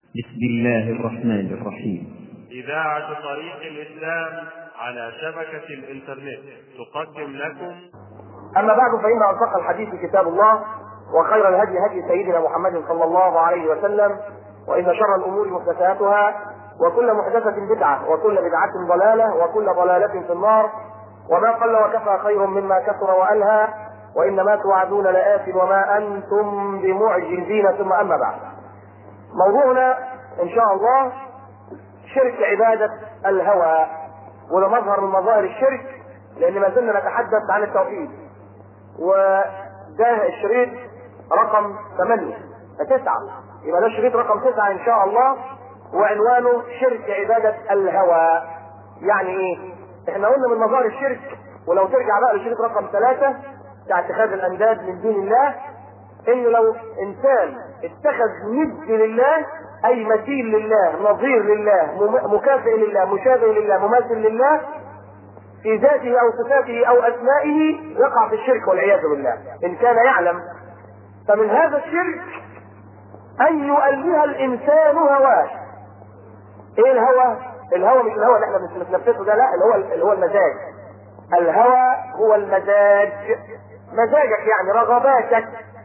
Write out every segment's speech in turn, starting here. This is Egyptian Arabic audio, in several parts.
بسم الله الرحمن الرحيم إذاعة طريق الإسلام على شبكة الإنترنت تقدم لكم أما بعد فإن أصدق الحديث كتاب الله وخير الهدي هدي سيدنا محمد صلى الله عليه وسلم وإن شر الأمور محدثاتها وكل محدثة بدعة وكل بدعة ضلالة وكل ضلالة في النار وما قل وكفى خير مما كثر وألهى وإنما توعدون لآت وما أنتم بمعجزين ثم أما بعد موضوعنا إن شاء الله شرك عبادة الهوى وده مظهر من مظاهر الشرك لأن ما زلنا نتحدث عن التوحيد وده الشريط رقم 8 تسعة يبقى ده الشريط رقم تسعة إن شاء الله وعنوانه شرك عبادة الهوى يعني إيه؟ إحنا قلنا من مظاهر الشرك ولو ترجع بقى للشريط رقم ثلاثة بتاع اتخاذ الأنداد من دون الله إنه لو إنسان اتخذ ند لله أي مثيل لله نظير لله مم- مكافئ لله مشابه لله مماثل لله في ذاته أو صفاته أو أسمائه يقع في الشرك والعياذ بالله إن كان يعلم فمن هذا الشرك أن يؤله الإنسان هواه إيه الهوى؟ الهوى مش الهوى اللي احنا بنتنفسه ده لا اللي هو اللي هو المزاج الهوى هو المزاج مزاجك يعني رغباتك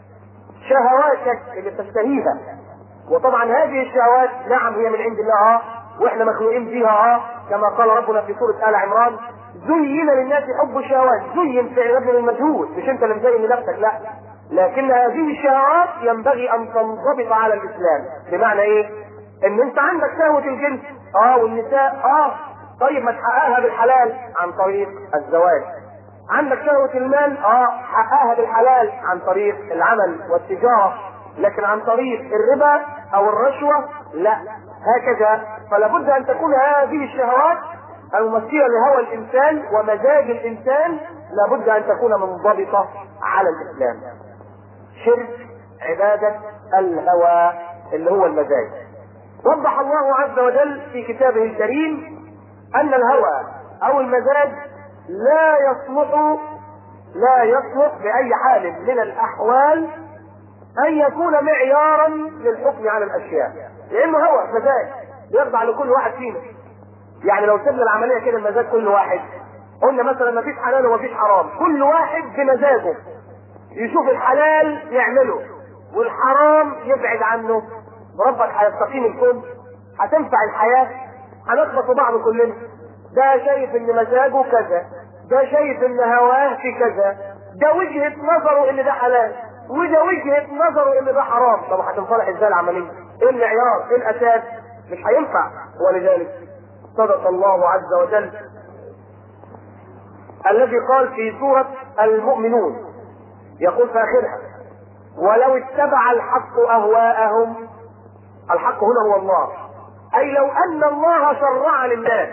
شهواتك اللي تشتهيها وطبعا هذه الشهوات نعم هي من عند الله اه واحنا مخلوقين فيها اه كما قال ربنا في سوره ال عمران زين للناس حب الشهوات زين فعل ابن المجهول مش انت اللي مزين لنفسك لا لكن هذه الشهوات ينبغي ان تنضبط على الاسلام بمعنى ايه ان انت عندك شهوه الجنس اه والنساء اه طيب ما تحققها بالحلال عن طريق الزواج عندك شهوة المال اه حققها بالحلال عن طريق العمل والتجارة لكن عن طريق الربا او الرشوة لا هكذا فلا بد ان تكون هذه الشهوات الممثلة لهوى الانسان ومزاج الانسان لابد ان تكون منضبطة على الاسلام شرك عبادة الهوى اللي هو المزاج وضح الله عز وجل في كتابه الكريم ان الهوى او المزاج لا يصلح لا يصلح بأي حال من الأحوال أن يكون معيارا للحكم على الأشياء لأنه هو مزاج يخضع لكل واحد فينا يعني لو سيبنا العملية كده المزاج كل واحد قلنا مثلا ما فيش حلال وما فيش حرام كل واحد بمزاجه يشوف الحلال يعمله والحرام يبعد عنه ربك هيستقيم الكون هتنفع الحياة هنخبط بعض كلنا ده شايف ان مزاجه كذا ده شايف ان هواه في كذا ده وجهة نظره ان ده حلال وده وجهة نظره ان ده حرام طب هتنصلح ازاي العملية ايه المعيار ايه الاساس مش هينفع ولذلك صدق الله عز وجل الذي قال في سورة المؤمنون يقول في اخرها ولو اتبع الحق اهواءهم الحق هنا هو الله اي لو ان الله شرع للناس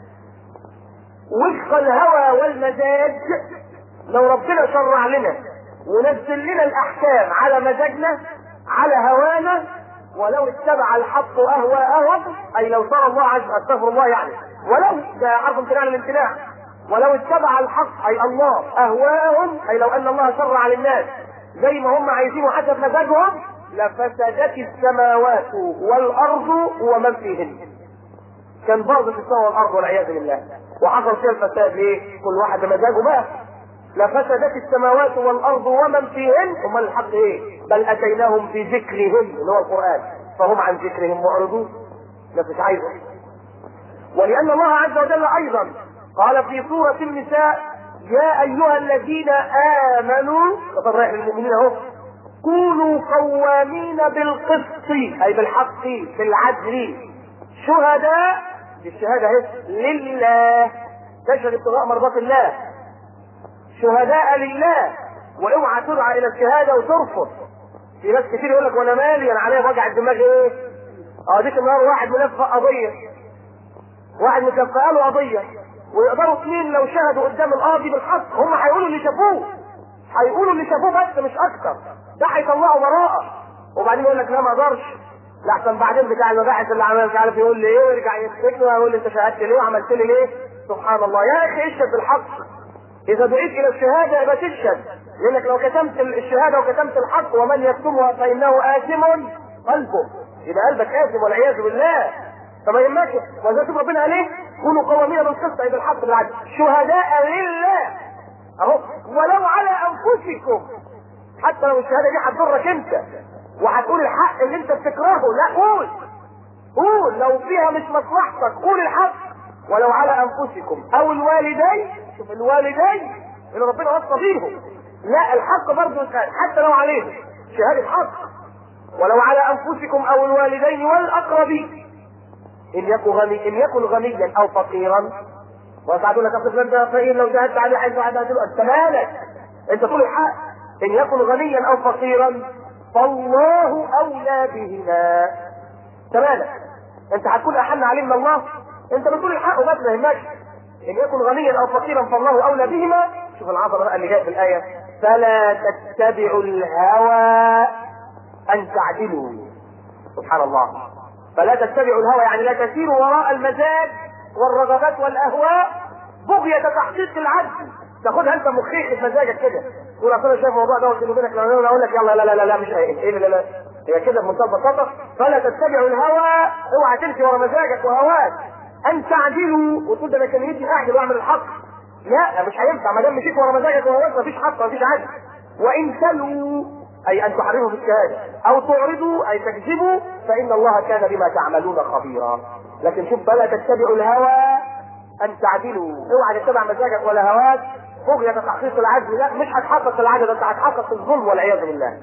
وفق الهوى والمزاج لو ربنا شرع لنا ونزل لنا الاحكام على مزاجنا على هوانا ولو اتبع الحق اهواءهم اي لو صار الله عز استغفر الله يعني ولو ده حرف امتناع للامتناع ولو اتبع الحق اي الله اهواءهم اي لو ان الله شرع للناس زي ما هم عايزين حسب مزاجهم لفسدت السماوات والارض ومن فيهن كان باظت السماء والارض والعياذ بالله وحصل فيها الفساد ليه؟ كل واحد بمزاجه بقى لفسدت السماوات والارض ومن فيهن امال الحق ايه؟ بل اتيناهم في ذكرهم اللي هو القران فهم عن ذكرهم معرضون ده مش عايزه ولان الله عز وجل ايضا قال في سوره النساء يا ايها الذين امنوا طب رايح للمؤمنين اهو كونوا قوامين بالقسط اي بالحق بالعدل شهداء الشهادة اهي لله تشهد ابتغاء مرضات الله شهداء لله واوعى تدعى الى الشهادة وترفض في ناس كتير يقول لك وانا مالي انا عليا وجع الدماغ ايه اه ديك النهار واحد ملفق قضية واحد مكفأ له قضية ويقدروا اثنين لو شهدوا قدام القاضي بالحق هم هيقولوا اللي شافوه هيقولوا اللي شافوه بس مش اكتر ده هيطلعوا براءة وبعدين يقول لك لا ما اقدرش لحسن بعدين بتاع المباحث اللي عمل مش عارف يقول لي ايه ويرجع يسكتني ويقول لي انت شهدت ليه وعملت لي ليه سبحان الله يا اخي اشهد بالحق اذا دعيت الى الشهاده يبقى تشهد لانك لو كتمت الشهاده وكتمت الحق ومن يكتمها فانه اثم قلبه يبقى قلبك آثم والعياذ بالله فما يهمكش وإذا شوف ربنا قال ايه؟ كونوا قوامين بالقسط أي بالحق بالعدل شهداء لله أهو ولو على أنفسكم حتى لو الشهادة دي هتضرك أنت وهتقول الحق اللي أنت بتكرهه لا قول قول لو فيها مش مصلحتك قول الحق ولو على أنفسكم أو الوالدين شوف الوالدين اللي ربنا وصى بيهم لا الحق برضه يتقال حتى لو عليهم شهادة حق ولو على أنفسكم أو الوالدين والأقربين إن يكن غني إن يكن غنيا أو فقيرا ويساعدون لك في فلان ده فقير لو جاهدت عليه حيث عاد أنت مالك أنت تقول الحق إن يكن غنيا أو فقيرا فالله أولى بهما أنت مالك أنت هتكون أحن عليه من الله أنت بتقول الحق وما تفهمكش إن يكن غنيا أو فقيرا فالله أولى بهما شوف العظمة بقى اللي جاء في الآية فلا تتبعوا الهوى أن تعدلوا سبحان الله فلا تتبعوا الهوى يعني لا تسيروا وراء المزاج والرغبات والأهواء بغية تحقيق العدل تاخدها انت مخيخ بمزاجك كده تقول اصل انا شايف الموضوع ده وبيني وبينك انا اقول لك يلا لا لا لا لا مش هي ايه لا لا هي كده بمنتهى البساطه فلا تتبعوا الهوى اوعى تمشي ورا مزاجك وهواك ان تعدلوا وتقول ده انا كان يدي اعدل واعمل الحق لا مش هينفع ما دام مشيت ورا مزاجك وهواك مفيش حق مفيش عدل وان تلوا اي ان تحرموا بالشهاده او تعرضوا اي تكذبوا فان الله كان بما تعملون خبيرا لكن شوف فلا تتبعوا الهوى ان تعدلوا اوعى تتبع مزاجك ولا هواك بغية تحقيق العدل لا مش هتحقق العدل انت هتحقق الظلم والعياذ بالله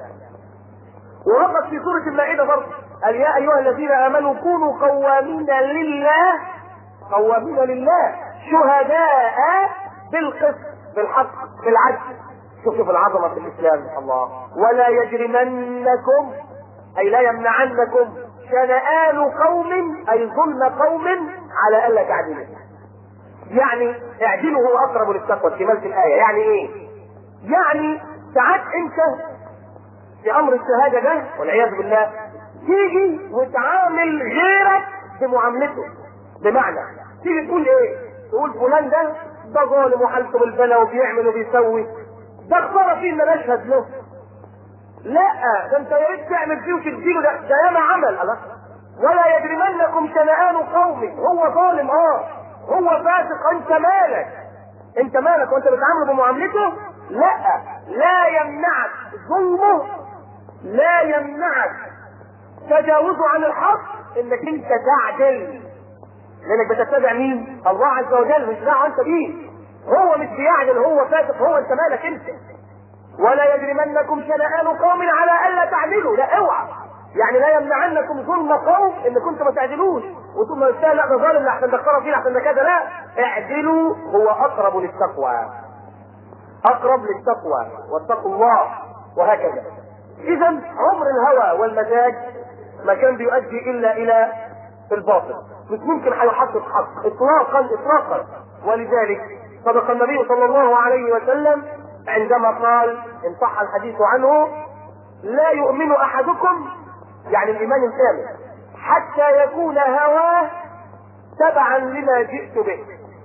وربط في سورة المائدة برضه قال يا أيها الذين آمنوا كونوا قوامين لله قوامين لله شهداء بالقسط بالحق بالعدل شوف شوف العظمة في الإسلام الله ولا يجرمنكم أي لا يمنعنكم شنآن قوم أي ظلم قوم على ألا تعدلوا يعني اعدلوا هو اقرب للتقوى كمال في الايه يعني ايه يعني ساعات انت في امر الشهاده ده والعياذ بالله تيجي وتعامل غيرك بمعاملته بمعنى تيجي تقول ايه تقول فلان ده ده ظالم وحالته بالبلا وبيعمل وبيسوي ده خساره فيه ان نشهد له لا ده انت يا ريت تعمل فيه وتديله ده ده ياما عمل الله ولا يجرمنكم شنآن قوم هو ظالم اه هو فاسق انت مالك انت مالك وانت بتعامله بمعاملته لا لا يمنعك ظلمه لا يمنعك تجاوزه عن الحق انك انت تعدل لانك بتتبع مين الله عز وجل مش دعوه انت بيه هو مش بيعدل هو فاسق هو انت مالك انت ولا يجرمنكم شنآن قوم على الا تعدلوا لا اوعى يعني لا يمنعنكم ظلم قوم ان كنتم ما تعدلوش وتقول ما يستاهل لا ده ظالم لحسن ده خرب فيه لحسن ده كذا لا اعدلوا هو اقرب للتقوى اقرب للتقوى واتقوا الله وهكذا اذا عمر الهوى والمزاج ما كان بيؤدي الا الى الباطل مش ممكن هيحقق حق اطلاقا اطلاقا ولذلك صدق النبي صلى الله عليه وسلم عندما قال ان صح الحديث عنه لا يؤمن احدكم يعني الايمان الكامل حتى يكون هواه تبعا لما جئت به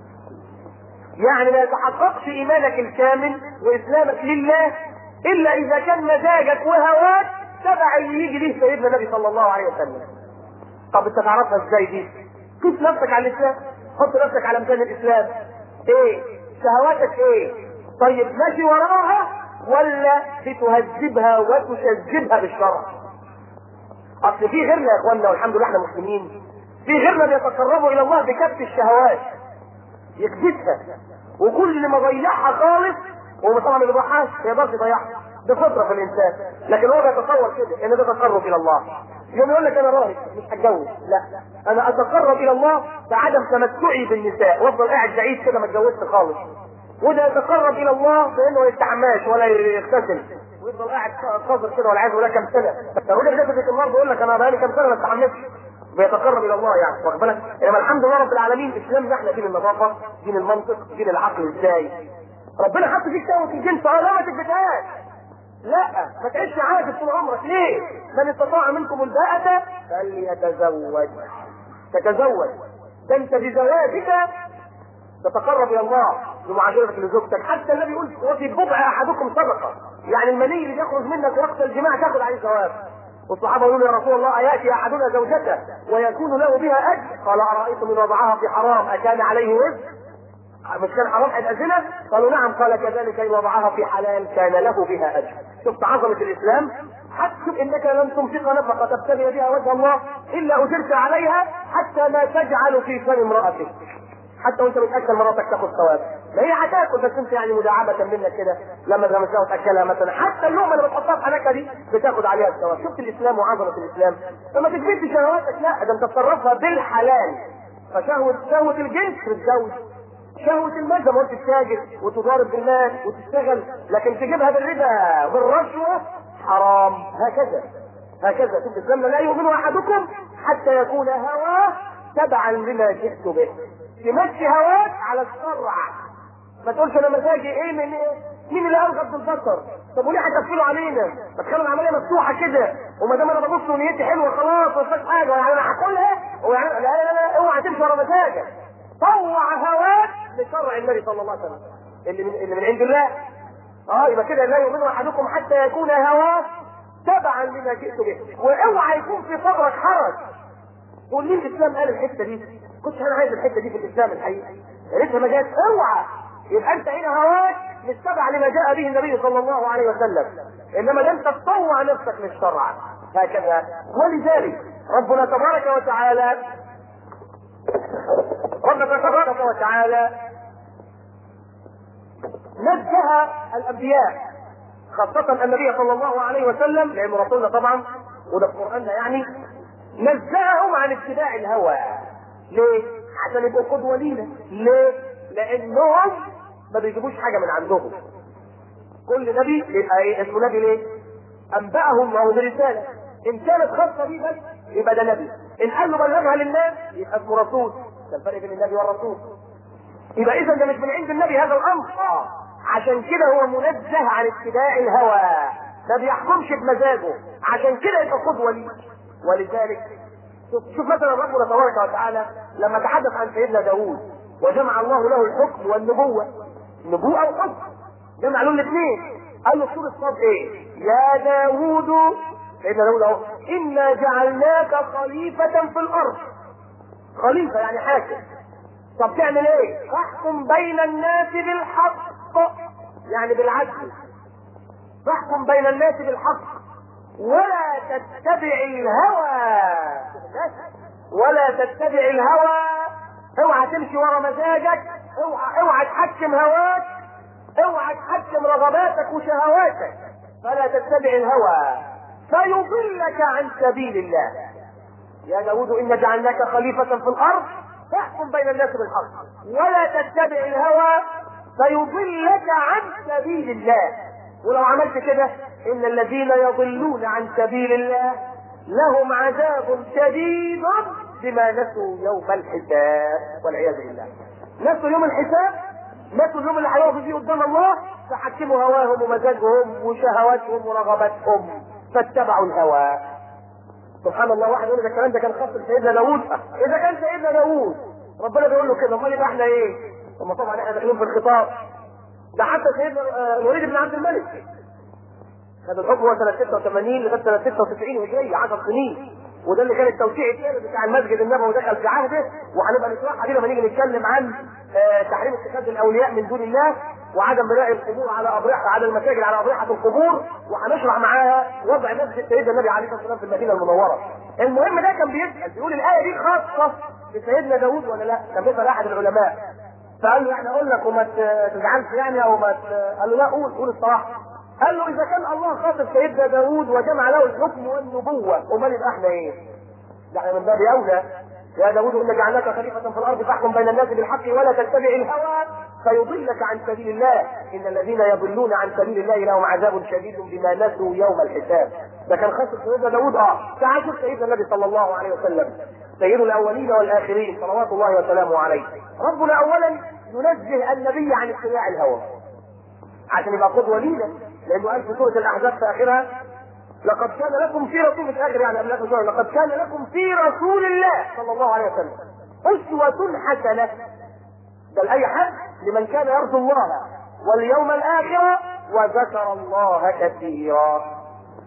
يعني ما يتحققش ايمانك الكامل واسلامك لله الا اذا كان مزاجك وهواك تبع اللي يجي به سيدنا النبي صلى الله عليه وسلم طب انت تعرفها ازاي دي قيس نفسك على الاسلام حط نفسك على مكان الاسلام ايه شهواتك ايه طيب ماشي وراها ولا بتهذبها وتشذبها بالشرع اصل في غيرنا يا اخواننا والحمد لله احنا مسلمين في غيرنا بيتقربوا الى الله بكبت الشهوات يكبتها وكل اللي مضيعها خالص هو طبعا اللي ضحاش ما يقدرش يضيعها ده فطره في الانسان لكن هو بيتصور كده ان ده تقرب الى الله يوم يقول لك انا راهب مش هتجوز لا انا اتقرب الى الله بعدم تمتعي بالنساء وافضل قاعد بعيد كده ما اتجوزش خالص وده يتقرب الى الله بانه ما يستعماش ولا يغتسل ويفضل قاعد قذر كده والعياذ بالله كام سنه الراجل ده في النار بيقول لك انا بقالي كام سنه ما استحملتش بيتقرب الى الله يعني واخد بالك انما الحمد لله رب العالمين اسلامنا احنا دين النظافه دين المنطق دين العقل ازاي ربنا حط فيك شهوه الجنس اه لا ما تكبتهاش لا ما تعيش عاجز طول عمرك ليه؟ من استطاع منكم الباءة فليتزوج تتزوج ده انت بزواجك تتقرب الى الله بمعاشرتك لزوجتك حتى النبي يقول وفي بضع احدكم صدقه يعني المني اللي بيخرج منك وقت الجماع تاخذ عليه ثواب والصحابه يقولوا يا رسول الله اياتي احدنا زوجته ويكون له بها اجر قال ارايتم ان وضعها في حرام اكان عليه وزر مش كان حرام هيبقى زنا؟ قالوا نعم قال كذلك ان وضعها في حلال كان له بها اجر. شفت عظمه الاسلام؟ حتى انك لن تنفق نفقه تبتغي بها وجه الله الا اجرت عليها حتى ما تجعل في فم امراتك. حتى وانت بتاكل مراتك تاخد ثواب. ما هي هتاكل بس انت يعني مداعبه منك كده لما لمسها وتاكلها مثلا حتى اللقمه اللي بتحطها في حنكها دي بتاخد عليها الثواب. شفت الاسلام وعظمه الاسلام؟ فما تجبرش شهواتك لا ده انت تصرفها بالحلال. فشهوه شهوه الجنس تتجوز شهوة المال زي ما قلت تتاجر وتضارب بالمال وتشتغل لكن تجيبها بالربا بالرشوة حرام هكذا هكذا شوف الاسلام لا يؤمن احدكم حتى يكون هواه تبعا لما جئت به تمشي هواك على الشرع ما تقولش انا مزاجي ايه من ايه مين اللي ارغب بالبصر طب وليه هتقفلوا علينا ما تخلوا العمليه مفتوحه كده وما دام انا ببص ونيتي حلوه خلاص ما فيهاش حاجه يعني انا هاكلها ويعني لا لا لا اوعى تمشي ورا مزاجك طوع هواك لشرع النبي صلى الله عليه وسلم اللي من, اللي من عند الله اه يبقى كده لا يؤمن احدكم حتى يكون هواه تبعا لما جئت به واوعى يكون في صدرك حرج تقول ليه الاسلام قال الحته دي كنت انا عايز الحته دي في الاسلام الحقيقه يا ريتها ما جت اوعى يبقى انت هنا هواك مش تبع لما جاء به النبي صلى الله عليه وسلم انما ده انت تطوع نفسك للشرع هكذا ولذلك ربنا تبارك وتعالى ربنا تبارك وتعالى نزه الانبياء خاصة النبي صلى الله عليه وسلم لأنه رسولنا طبعا وده في قرآننا يعني نزههم عن اتباع الهوى ليه؟ عشان يبقوا قدوة لينا ليه؟ لأنهم ما بيجيبوش حاجة من عندهم كل نبي يبقى ايه اسمه نبي ليه؟ أنبأهم الله برسالة إن كانت خاصة بيه بس يبقى ده نبي إن قال له بلغها للناس يبقى اسمه رسول ده الفرق بين النبي والرسول يبقى إذا ده مش من عند النبي هذا الأمر آه عشان كده هو منزه عن اتباع الهوى ما بيحكمش بمزاجه عشان كده يبقى قدوة ليه ولذلك شوف, شوف مثلا ربنا تبارك وتعالى لما تحدث عن سيدنا داوود وجمع الله له الحكم والنبوة نبوءة وحكم جمع له الاثنين قال له في سورة الصاد ايه؟ يا داوود سيدنا داوود اهو إنا جعلناك خليفة في الأرض خليفة يعني حاكم طب تعمل ايه؟ تحكم بين الناس بالحق يعني بالعدل تحكم بين الناس بالحق ولا تتبع الهوى ولا تتبع الهوى اوعى تمشي ورا مزاجك اوعى اوعى تحكم هواك اوعى تحكم رغباتك وشهواتك فلا تتبع الهوى فيضلك عن سبيل الله يا داود إن جعلناك خليفة في الأرض فاحكم بين الناس بالحق ولا تتبع الهوى فيضلك عن سبيل الله ولو عملت كده ان الذين يضلون عن سبيل الله لهم عذاب شديد بما نسوا يوم الحساب والعياذ بالله نسوا يوم الحساب نسوا اليوم اللي هيقفوا فيه قدام الله فحكموا هواهم ومزاجهم وشهواتهم ورغباتهم فاتبعوا الهوى سبحان الله واحد يقول ده الكلام ده كان خاص بسيدنا داوود اذا كان سيدنا داوود ربنا بيقول له كده امال يبقى احنا ايه؟ ثم طبعا احنا داخلين في الخطاب ده حتى سيدنا الوليد بن عبد الملك خد الحكم هو سنه 86 لغايه سنه 96 هجريه 10 سنين وده اللي كان التوسيع الثاني بتاع المسجد النبوي دخل في عهده وهنبقى نشرحها دي لما نيجي نتكلم عن آه تحريم اتخاذ الاولياء من دون الله وعدم بناء القبور على اضرحه على المساجد على اضرحه القبور وهنشرح معاها وضع مسجد سيدنا النبي عليه الصلاه والسلام في المدينه المنوره. المهم ده كان بيسال بيقول الايه دي خاصه بسيدنا داوود ولا لا؟ كان بيسال احد العلماء فقال له يعني اقول لك وما تزعلش يعني او ما قال له لا قول قول الصراحه قال له اذا كان الله خاطب سيدنا داوود وجمع له الحكم والنبوه امال يبقى احنا ايه؟ يعني من باب اولى يا داوود ان جعلناك خليفه في الارض فاحكم بين الناس بالحق ولا تتبع الهوى فيضلك عن سبيل الله ان الذين يضلون عن سبيل الله لهم عذاب شديد بما نسوا يوم الحساب ده كان خاص سيدنا داوود اه تعال شوف سيدنا النبي صلى الله عليه وسلم سيد الاولين والاخرين صلوات الله وسلامه عليه ربنا اولا ينزه النبي عن اتباع الهوى عشان يبقى قدوه لينا لانه قال في سوره الاحزاب في اخرها لقد كان لكم في رسول في اخر يعني قبل اخر لقد كان لكم في رسول الله صلى الله عليه وسلم اسوه حسنه ده لاي حد لمن كان يرجو الله واليوم الاخر وذكر الله كثيرا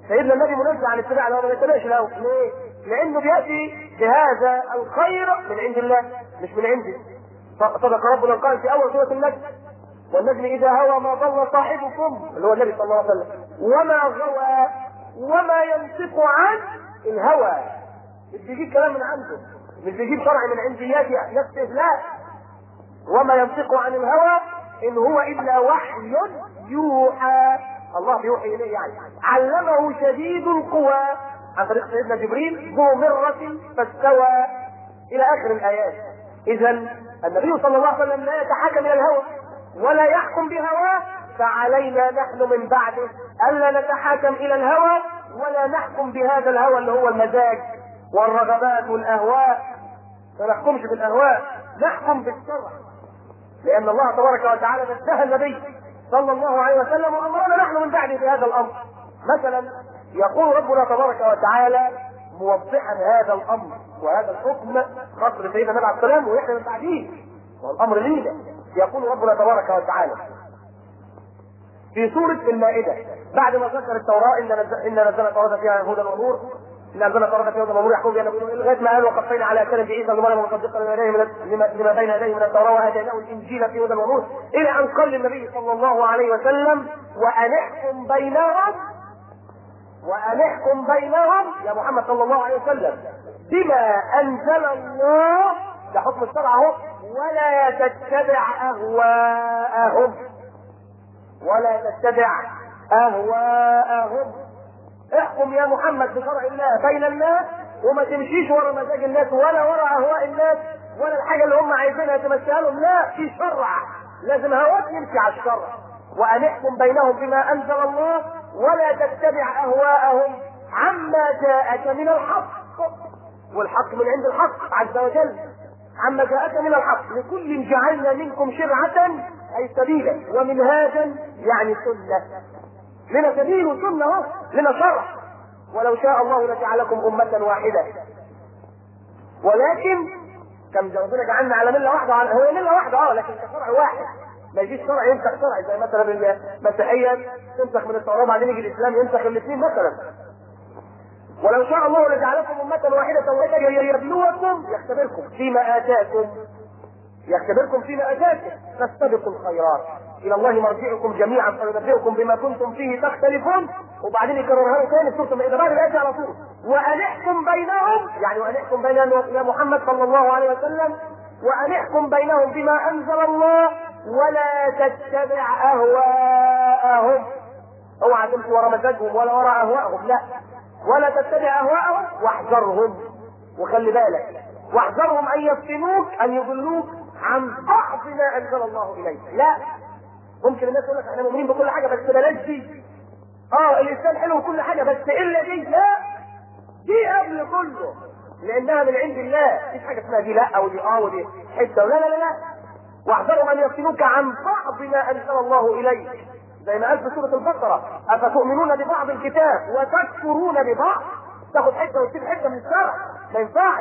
سيدنا النبي منزه عن اتباع الهوى ما يتبعش الهوى ليه؟ لانه بياتي بهذا الخير من عند الله مش من عندي صدق ربنا قال في اول سوره النجم والنجم اذا هوى ما ضل صاحبكم اللي هو النبي صلى الله عليه وسلم وما غوى وما ينطق عن الهوى مش بيجيب كلام من عنده مش بيجيب شرع من عنديات نفسه لا وما ينطق عن الهوى ان هو الا وحي يوحى الله بيوحي اليه يعني علمه شديد القوى عن طريق سيدنا جبريل ذو مرة فاستوى الى اخر الايات اذا النبي صلى الله عليه وسلم لا يتحكم الى الهوى ولا يحكم بهواه فعلينا نحن من بعده الا نتحاكم الى الهوى ولا نحكم بهذا الهوى اللي هو المزاج والرغبات والاهواء ما نحكمش بالاهواء نحكم بالشرع لان الله تبارك وتعالى نزه النبي صلى الله عليه وسلم وامرنا نحن من بعده بهذا الامر مثلا يقول ربنا تبارك وتعالى موضحا هذا الامر وهذا الحكم خاص سيدنا النبي عليه السلام واحنا من بعديه والامر لينا يقول ربنا تبارك وتعالى في سورة المائدة بعد ما ذكر التوراة إن إن نزلنا التوراة فيها هدى ونور إن نزلنا التوراة فيها هدى ونور يحكم بها لغاية ما قال وقفينا على كلمة عيسى بن مريم مصدقا لما بين لما لما بين يديه من التوراة وآتيناه الإنجيل في هدى ونور إلى أن قال للنبي صلى الله عليه وسلم وأن احكم بينهم وأن احكم بينهم يا محمد صلى الله عليه وسلم بما أنزل الله ده حكم الشرع اهو ولا تتبع أهواءهم ولا تتبع اهواءهم احكم يا محمد بشرع الله بين الناس وما تمشيش ورا مزاج الناس ولا ورا اهواء الناس ولا الحاجه اللي هم عايزينها تمشيها لهم لا في شرع لازم هواك يمشي على الشرع وان احكم بينهم بما انزل الله ولا تتبع اهواءهم عما جاءك من الحق والحق من عند الحق عز وجل عما جاءك من الحق لكل جعلنا منكم شرعة أي سبيلا ومنهاجا يعني سنة لنا سبيل وسنة اهو لنا شرع ولو شاء الله لجعلكم أمة واحدة ولكن كم ربنا جعلنا على ملة واحدة على هو ملة واحدة اه لكن كشرع واحد ما يجيش شرع ينسخ شرع زي مثلا المسيحية تنسخ من التوراة وبعدين يجي الإسلام ينسخ الاثنين مثلا ولو شاء الله لجعلكم أمة واحدة ولكن يبلوكم يختبركم فيما آتاكم يختبركم فيما آتاكم فاستبقوا الخيرات إلى الله مرجعكم جميعا فينبئكم بما كنتم فيه تختلفون وبعدين يكررها له ثاني في سورة المائدة بعد الآية على طول وأن احكم بينهم يعني وأن احكم بينهم يا محمد صلى الله عليه وسلم وأن احكم بينهم بما أنزل الله ولا تتبع أهواءهم اوعى تمشي ورا مزاجهم ولا ورا أهواءهم لا ولا تتبع اهواءهم واحذرهم وخلي بالك واحذرهم ان يفتنوك ان يضلوك عن بعض ما انزل الله اليك لا ممكن الناس يقول لك احنا مؤمنين بكل حاجه بس بلاش دي اه الانسان حلو وكل حاجه بس الا دي لا دي قبل كله لانها من عند الله مفيش حاجه اسمها دي لا او دي اه ودي حته لا لا لا لا واحذرهم ان يفتنوك عن بعض ما انزل الله اليك زي ما قال في سورة البقرة أفتؤمنون ببعض الكتاب وتكفرون ببعض تاخد حتة وتسيب حتة من الشرع ما ينفعش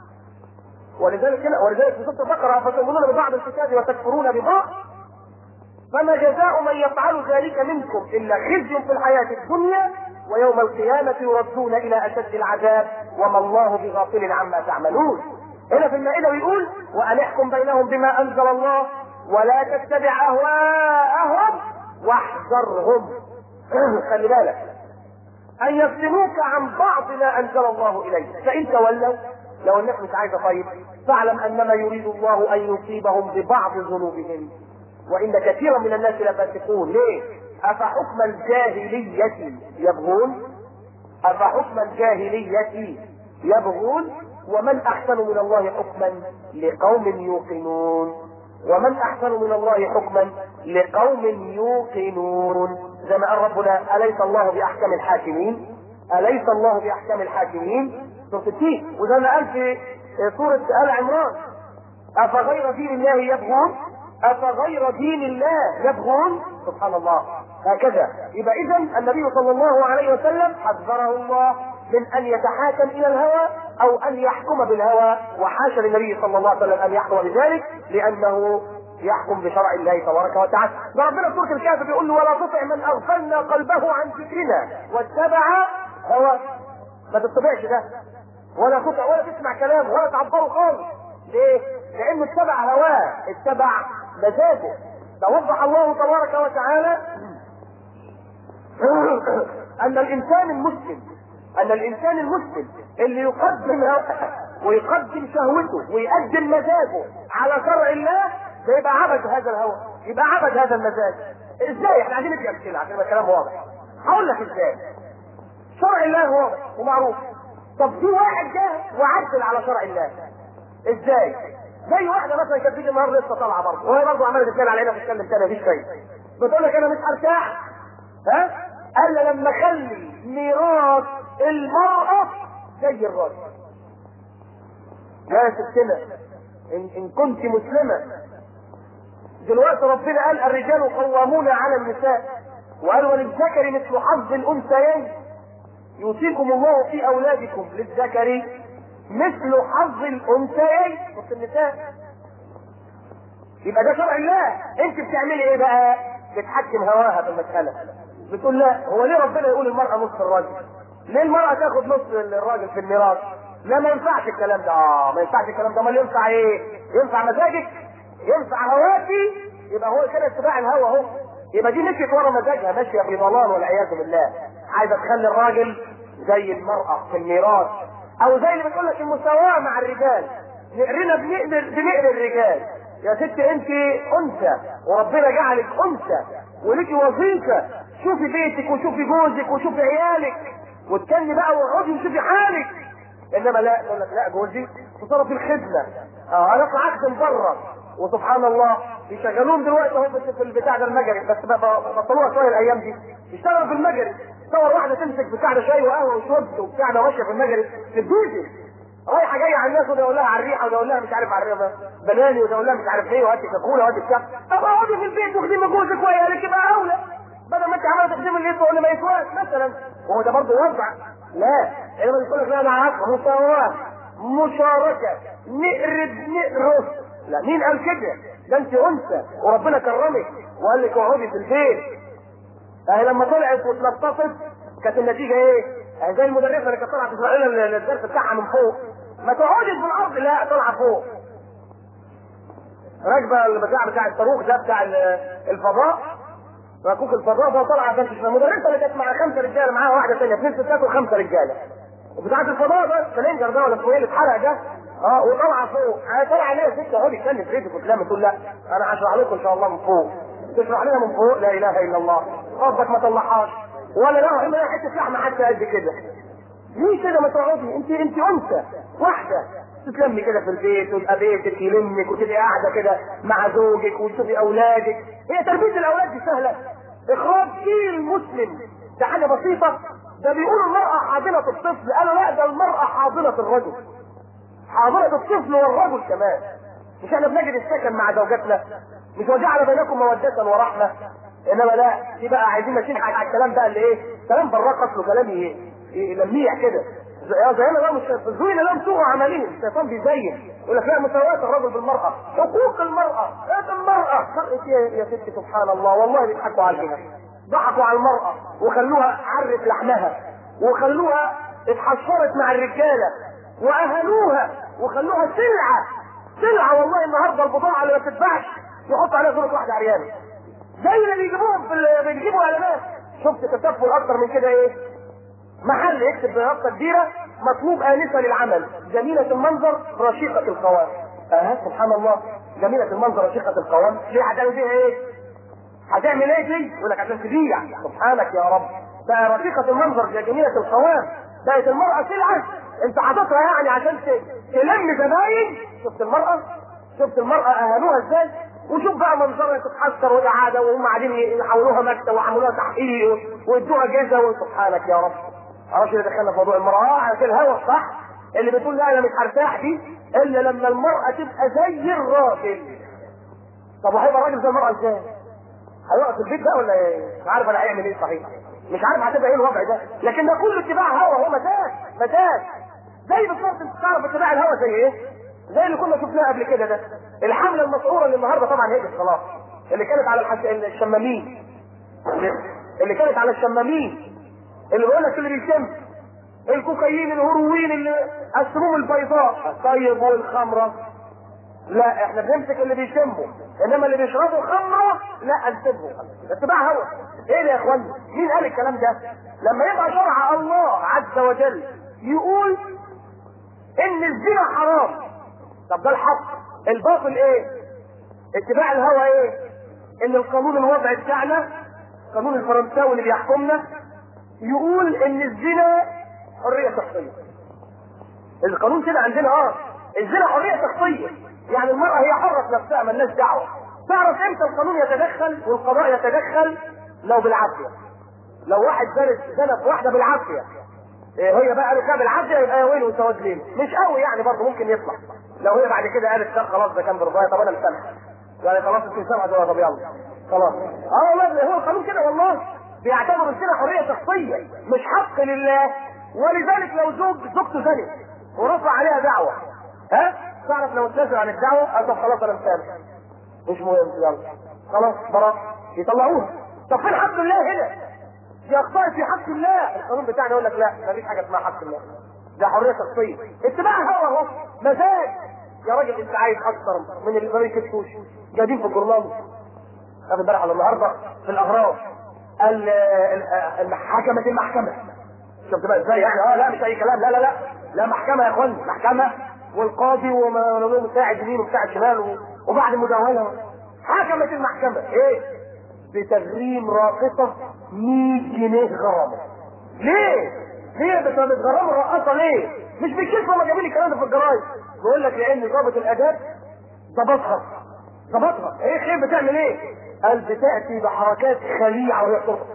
ولذلك هنا ولذلك في سورة البقرة أفتؤمنون ببعض الكتاب وتكفرون ببعض فما جزاء من يفعل ذلك منكم إلا خزي في الحياة الدنيا ويوم القيامة يردون إلى أشد العذاب وما الله بغافل عما تعملون هنا في المائدة بيقول وأن احكم بينهم بما أنزل الله ولا تتبع أهواءهم واحذرهم خلي بالك ان يفتنوك عن بعض ما انزل الله اليك فان تولوا لو الناس مش عايزه طيب فاعلم انما يريد الله ان يصيبهم ببعض ذنوبهم وان كثيرا من الناس لفاسقون ليه افحكم الجاهليه يبغون افحكم الجاهليه يبغون ومن احسن من الله حكما لقوم يوقنون ومن احسن من الله حكما لقوم يوقنون زي ما قال ربنا اليس الله باحكم الحاكمين اليس الله باحكم الحاكمين سوره التين وزي ما قال في سوره ال عمران افغير دين الله يبغون افغير دين الله يبغون سبحان الله هكذا يبقى اذا النبي صلى الله عليه وسلم حذره الله من ان يتحاكم الى الهوى او ان يحكم بالهوى وحاشا للنبي صلى الله عليه وسلم ان يحكم بذلك لانه يحكم بشرع الله تبارك وتعالى ده ربنا في سوره الكهف بيقول له ولا تطع من اغفلنا قلبه عن ذكرنا واتبع هواه ما تتبعش ده ولا تطع ولا تسمع كلامه ولا تعبره خالص ليه؟ لانه اتبع هواه اتبع مزاجه ده وضح الله تبارك وتعالى ان الانسان المسلم ان الانسان المسلم اللي يقدم هواه ويقدم شهوته ويقدم مزاجه على شرع الله ده يبقى عبد هذا الهوى يبقى عبد هذا المزاج ازاي احنا عايزين ندي امثله عشان يبقى الكلام واضح هقول لك ازاي شرع الله واضح ومعروف طب في واحد جه وعدل على شرع الله ازاي زي واحده مثلا كانت بتيجي النهارده لسه طالعه برضه وهي برضه عماله تتكلم علينا بتتكلم تاني مفيش فايده بتقول لك انا مش هرتاح ها الا لما اخلي ميراث المراه زي الراجل يا ستنا ان, إن كنت مسلمه دلوقتي ربنا قال الرجال قوامون على النساء وقال وللذكر مثل حظ الانثيين يوصيكم الله في اولادكم للذكر مثل حظ الانثيين وفي النساء يبقى ده شرع الله انت بتعملي ايه بقى بتحكم هواها في المساله بتقول لا هو ليه ربنا يقول المراه نصف الراجل ليه المراه تاخد نص الراجل في الميراث لا ما ينفعش الكلام ده اه ما ينفعش الكلام ده امال ينفع ايه ينفع مزاجك ينفع هواكي يبقى هو كده اتباع الهوى اهو يبقى دي مشيت ورا مزاجها ماشيه في ضلال والعياذ بالله عايزه تخلي الراجل زي المراه في الميراث او زي اللي بتقول لك المساواه مع الرجال نقرنا بنقدر بنقر الرجال يا ست انت انثى وربنا جعلك انثى وليكي وظيفه شوفي بيتك وشوفي جوزك وشوفي عيالك وتكلمي بقى واقعدي وشوفي حالك انما لا يقول لك لا جوزي تصرف الخدمه اه انا اطلع اخدم بره وسبحان الله بيشغلوهم دلوقتي اهو في البتاع ده المجري بس بطلوها شويه الايام دي يشتغلوا في المجري تصور واحده تمسك بتاع ده شاي وقهوه وشرب وبتاع ده ماشيه في المجري في الدوزي رايحه جايه على الناس وده يقول لها على الريحه وده يقول لها مش عارف على الريحه بناني وده يقول لها مش عارف ايه وهاتي كاكولا وهاتي بتاع طب اقعدي في البيت واخدمي جوزك وعيالك يبقى اولى بدل ما انت عماله تخدمي البيت ولا ما يسواش مثلا وهو ده برضه وضع لا انما بيقول لك لا انا عارفه مساواه مشاركه نقرب نقرب لا مين قال كده؟ ده انت انثى وربنا كرمك وقال لك اقعدي في البيت اهي لما طلعت واتلطفت كانت النتيجه ايه؟ اهي زي المدرسه اللي كانت طالعه تشرح لنا الدرس بتاعها من فوق ما تقعدش في الارض لا طالعه فوق راكبه البتاع بتاع الصاروخ ده بتاع الفضاء ركوك الفضاء ده طالعه عشان تشرح المدرسه اللي كانت مع خمسه رجاله معاها واحده ثانيه اثنين ستات وخمسه رجاله وبتاعت الفضاء ده سلنجر ده ولا اسمه ايه اللي اتحرق ده اه وطالعه فوق طالعه ليه ست اقعدي اتكلم في بيتك وتلام تقول لا انا هشرح لكم ان شاء الله من فوق تشرح لنا من فوق لا اله الا الله ربك ما طلعهاش ولا لا الا حته لحمه حتى قد كده ليه كده ما تقعدي انت انت انثى واحده تتلمي كده في البيت ويبقى بيتك يلمك وتبقي قاعده كده مع زوجك وتشوفي اولادك هي تربيه الاولاد دي سهله اخراج جيل مسلم ده حاجه بسيطه ده بيقولوا المراه حاضنه الطفل قالوا لا ده المراه حاضنه الرجل حاضنه الطفل والرجل كمان مش احنا بنجد السكن مع زوجاتنا مش وجعل بينكم موده ورحمه انما لا دي بقى عايزين ماشيين على الكلام بقى اللي ايه كلام براق اصله كلام ايه لميع كده يا زينا لا مش زين لهم سوء عملهم الشيطان بيزين يقول لك لا مساواة الرجل بالمرأة حقوق المرأة ايه المرأة يا, يا ست سبحان الله والله بيضحكوا عليها ضحكوا على المرأة وخلوها عرت لحمها وخلوها اتحشرت مع الرجالة واهلوها وخلوها سلعة سلعة والله النهارده البضاعة اللي ما بتتباعش يحط عليها صورة واحدة عريانة زي اللي بيجيبوهم في ال- بيجيبوا اعلانات شفت تسفل اكتر من كده ايه محل يكتب بنقطة كبيرة مطلوب آنسة للعمل جميلة المنظر رشيقة القوام اه سبحان الله جميلة المنظر رشيقة القوام ليه هتعمل فيها ايه؟ هتعمل ايه دي؟ يقول لك عشان تبيع سبحانك يا رب بقى رشيقة المنظر يا جميلة القوام بقت المرأة سلعة انت حاططها يعني عشان ت- تلم زباين شفت المرأة؟ شفت المرأة اهانوها ازاي؟ وشوف بقى منظرها تتحسر وقاعدة وهم قاعدين يحولوها مكتب وعملوها تحقيق وادوها جزا وسبحانك يا رب معرفش اللي دخلنا في موضوع المرأة اه على كده الهوى الصح اللي بتقول لا انا مش هرتاح دي الا لما المرأة تبقى زي الراجل طب وهيبقى الراجل زي المرأة ازاي؟ هيقعد في البيت ده ولا ايه؟ مش عارف انا هيعمل ايه صحيح مش عارف هتبقى ايه الوضع ده لكن ده كله اتباع هوى هو مزاج مزاج زي بالظبط انت تعرف اتباع الهوى زي ايه؟ زي اللي كنا شفناه قبل كده ده الحمله المسعوره اللي النهارده طبعا هي الصلاه اللي كانت على الحش... الشمامين اللي كانت على الشمامين اللي بيقول لك اللي بيشم الكوكايين الهروين اللي السموم البيضاء طيب والخمره لا احنا بنمسك اللي بيشموا انما اللي بيشربوا خمره لا نسيبهم اتباع هوى ايه ده يا اخوانا مين قال الكلام ده لما يبقى شرع الله عز وجل يقول ان الزنا حرام طب ده الحق الباطل ايه اتباع الهوى ايه ان القانون الوضعي بتاعنا القانون الفرنساوي اللي بيحكمنا يقول ان الزنا حريه شخصيه القانون كده عندنا اه الزنا حريه شخصيه يعني المراه هي حره في نفسها مالناش دعوه تعرف امتى القانون يتدخل والقضاء يتدخل لو بالعافيه لو واحد زنت زنت واحده بالعافيه إيه هي بقى قالت لا بالعافيه يبقى يا ويل وسواد ليل مش قوي يعني برضه ممكن يطلع لو هي بعد كده قالت لا خلاص ده كان برضايا طب انا مسامح يعني خلاص انت سامحه دلوقتي طب يلا خلاص اه والله هو القانون كده والله بيعتبر الزنا حريه شخصيه مش حق لله ولذلك لو زوج زوجته زنت ورفع عليها دعوه ها تعرف لو اتنازل عن الدعوه قال طب خلاص انا مسامح مش مهم يلا خلاص براء يطلعوها طب فين حق الله هنا دي اخطاء في حق الله القانون بتاعنا يقول لك لا مفيش حاجه اسمها حق الله ده حريه شخصيه اتباع هوى اهو مزاج يا راجل انت عايز اكثر من اللي ما بيكتبوش جايبين في الجورنال هذا امبارح على النهارده في الاغراض ال- ال- حكمت المحكمه شفت بقى ازاي يعني اه لا مش اي كلام لا لا لا لا محكمه يا اخوان محكمه والقاضي وما مساعد يمين ومساعد شمال و- وبعد المداوله حكمت المحكمه ايه بتغريم راقصه 100 جنيه غرامه ليه؟ ليه بت- بتغرموا الرقاصه ليه؟ مش بالكلمه ما جايبين الكلام ده في الجرايد بيقول لك لان ضابط الاداب ضبطها ضبطها ايه خير بتعمل ايه؟ قال بتاتي بحركات خليعه وهي بترقص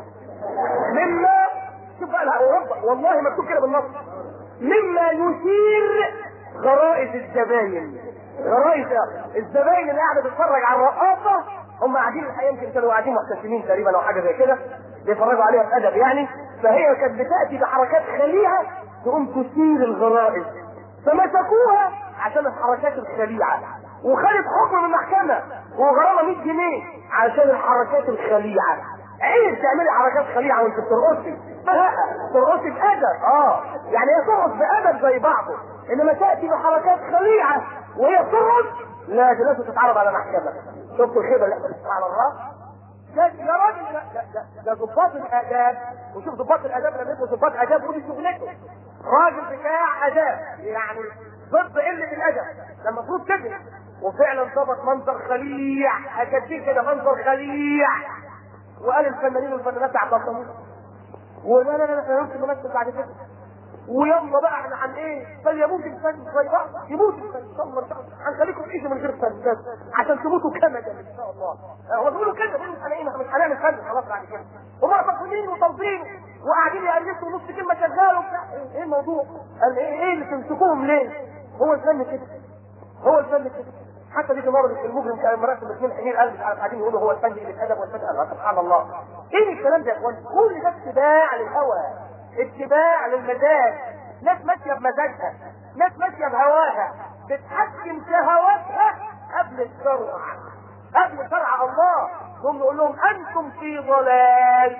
مما شوف بقى لا، ورب والله مكتوب كده بالنص مما يثير غرائز الزباين غرائز الزباين اللي قاعده تتفرج على الرقاصه هم قاعدين الحقيقه يمكن كانوا قاعدين محتشمين تقريبا او حاجه زي كده بيتفرجوا عليها بادب يعني فهي كانت بتاتي بحركات خليعه تقوم تثير الغرائز فمسكوها عشان الحركات الخليعه وخدت حكم من المحكمه وغرامه 100 جنيه عشان الحركات الخليعه عيب تعملي حركات خليعه وانت بترقصي لا ترقصي بادب اه يعني هي ترقص بادب زي بعضه انما تاتي بحركات خليعه وهي بترقص لا دي لازم تتعرض على محكمه شفتوا الخيبه اللي احنا على الراس لا يا راجل لا لا لا ده ضباط الاداب وشوف ضباط الاداب لما يبقوا ضباط اداب ودي شغلته راجل بتاع اداب يعني ضد قله الادب لما المفروض كده وفعلا ضبط منظر خليع اكدين كده منظر خليع وقال الفنانين والفنانات اعتصموا ولا لا لا لا يمكن نمثل بعد كده ويلا بقى احنا عن ايه؟ بل يموت الفن زي بعض يموت الفن ان شاء الله ان شاء الله هنخليكم تعيشوا من غير فن بس عشان تموتوا كمدا ان شاء الله هو بيقولوا كده بيقولوا احنا ايه مش هنعمل فن خلاص بعد كده ومعتصمين وتنظيم وقاعدين يقلدوا نص كلمه شغاله وبتاع ايه ايه الموضوع؟ قال ايه ايه اللي تمسكوهم ليه؟ هو الفن كده هو الفن كده حتى دي مره المجرم كان مراسم الاثنين حمير قال مش عارف قاعدين يقولوا هو الفن اللي ادب والفن قال سبحان الله ايه الكلام ده يا اخوان كل ده اتباع للهوى اتباع للمزاج ناس ماشيه بمزاجها ناس ماشيه بهواها بتحكم شهواتها قبل الشرع قبل شرع الله ثم نقول لهم انتم في ضلال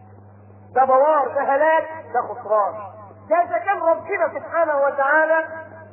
ده بوار ده هلاك ده خسران ده اذا كان ربنا سبحانه وتعالى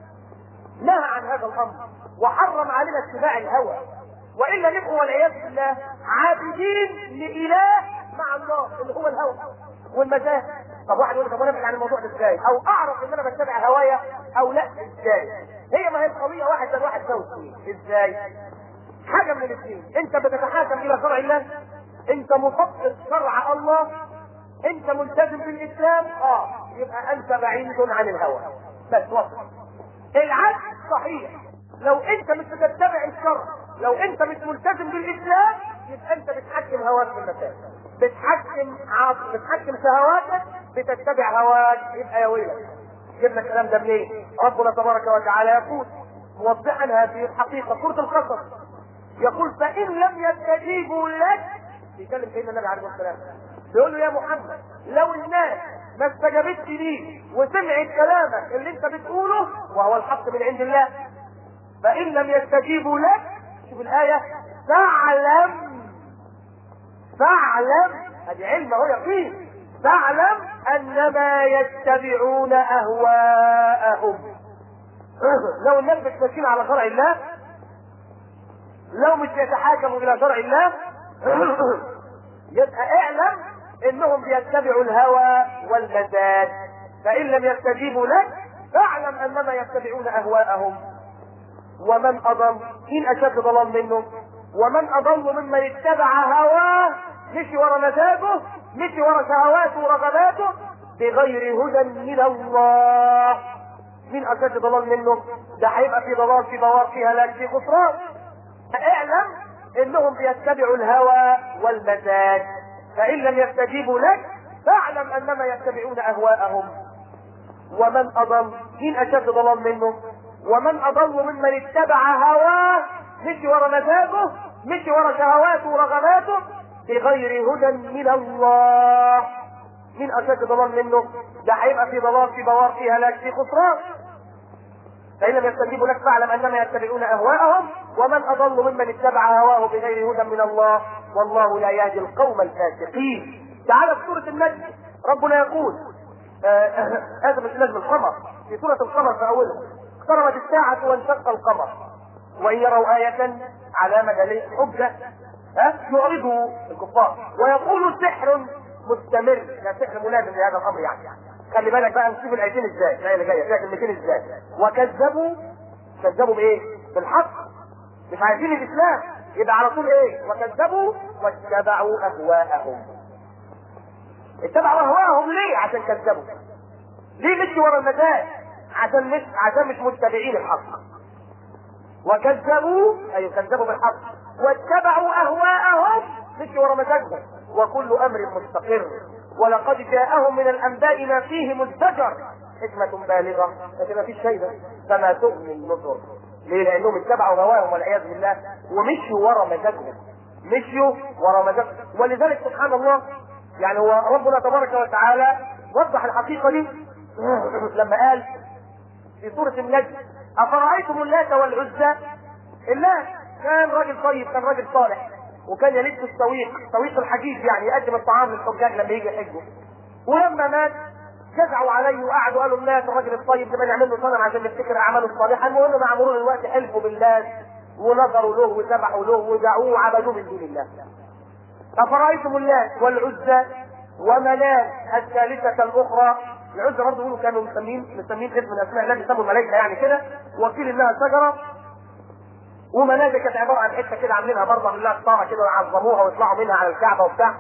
نهى عن هذا الامر وحرم علينا اتباع الهوى والا نبقوا والعياذ بالله عابدين لاله مع الله اللي هو الهوى والمزاج طب واحد يقول لي طب انا ابعد عن الموضوع ده ازاي؟ او اعرف ان انا بتبع هوايا او لا ازاي؟ هي ما هي القضيه واحد زائد واحد يساوي اثنين ازاي؟ حاجه من الاثنين انت بتتحاكم الى شرع الله انت مطبق شرع الله انت ملتزم بالاسلام اه يبقى انت بعيد عن الهوى بس وصل العكس صحيح لو انت مش بتتبع الشرع لو انت مش ملتزم بالاسلام يبقى انت بتحكم هواك في المسائل بتحكم عاطف بتحكم شهواتك بتتبع هواك يبقى يا ويلك جبنا الكلام ده منين؟ ربنا تبارك وتعالى يقول موضحا هذه الحقيقه سوره القصص يقول فان لم يستجيبوا لك بيكلم سيدنا النبي عليه الصلاه والسلام بيقول له يا محمد لو الناس ما استجابتش ليك وسمعت كلامك اللي انت بتقوله وهو الحق من عند الله فان لم يستجيبوا لك شوف الايه فاعلم فاعلم ادي علم اهو يقين فاعلم انما يتبعون اهواءهم لو الناس مش ماشيين على شرع الله لو مش يتحاكموا الى شرع الله يبقى اعلم انهم بيتبعوا الهوى والمزاج فان لم يستجيبوا لك فاعلم انما يتبعون اهواءهم ومن اضل مين اشد ضلال منه ومن اضل ممن اتبع هواه مشي ورا مزاجه مشي ورا شهواته ورغباته بغير هدى من الله مين اشد ضلال منه ده هيبقى في ضلال في بوار في هلاك في خسران اعلم انهم بيتبعوا الهوى والمزاج فان لم يستجيبوا لك فاعلم انما يتبعون اهواءهم ومن اضل مين اشد ضلال منه ومن اضل ممن اتبع هواه مشي ورا مزاجه مشي ورا شهواته ورغباته بغير هدى من الله مين اشد ضلال منه ده هيبقى في ضلال في بوار في هلاك في خسران فإن لم يستجيبوا لك فاعلم أنما يتبعون أهواءهم ومن أضل ممن اتبع هواه بغير هدى من الله والله لا يهدي القوم الفاسقين تعالى في سورة النجم ربنا يقول هذا مش نجم القمر في سورة القمر في أولها اقتربت الساعة وانشق القمر وإن يروا آية علامة دليل حجة ها يعرضوا الكفار ويقولوا سحر مستمر لا سحر ملازم لهذا الأمر يعني خلي بالك بقى نشوف الايتين ازاي الايه اللي جايه فيها كلمتين ازاي وكذبوا كذبوا بايه؟ بالحق مش عايزين الاسلام يبقى على طول ايه؟ وكذبوا واتبعوا اهواءهم اتبعوا اهواءهم ليه؟ عشان كذبوا ليه مشي ورا المزاج؟ عشان مش عشان مش متبعين الحق وكذبوا اي كذبوا بالحق واتبعوا اهواءهم مشي ورا مزاجهم وكل امر مستقر ولقد جاءهم من الانباء ما فيه مزدجر حكمة بالغة لكن ما فيش فايدة فما تغني النصر ليه؟ لانهم اتبعوا هواهم والعياذ بالله ومشوا ورا مزاجهم مشيوا ورا مزاجهم ولذلك سبحان الله يعني هو ربنا تبارك وتعالى وضح الحقيقة دي لما قال في سورة النجم أفرأيتم اللات والعزى اللات كان راجل طيب كان راجل صالح وكان يلف السويق سويق الحجيج يعني يقدم الطعام للحجاج لما يجي يحجوا ولما مات جزعوا عليه وقعدوا قالوا الناس الراجل الطيب ده نعمل له صنم عشان نفتكر اعماله الصالحه المهم مع مرور الوقت حلفوا بالله ونظروا له وذبحوا له ودعوه وعبدوه من دون الله افرايتم اللات والعزى ومناه الثالثه الاخرى العزى برضه بيقولوا كانوا مسمين مسمين اسم من اسماء الله بيسموا الملائكه يعني كده وكيل انها شجره ومنازل كانت عباره عن حته كده عاملينها برضه من الله ستاره كده ويعظموها ويطلعوا منها على الكعبه وبتاع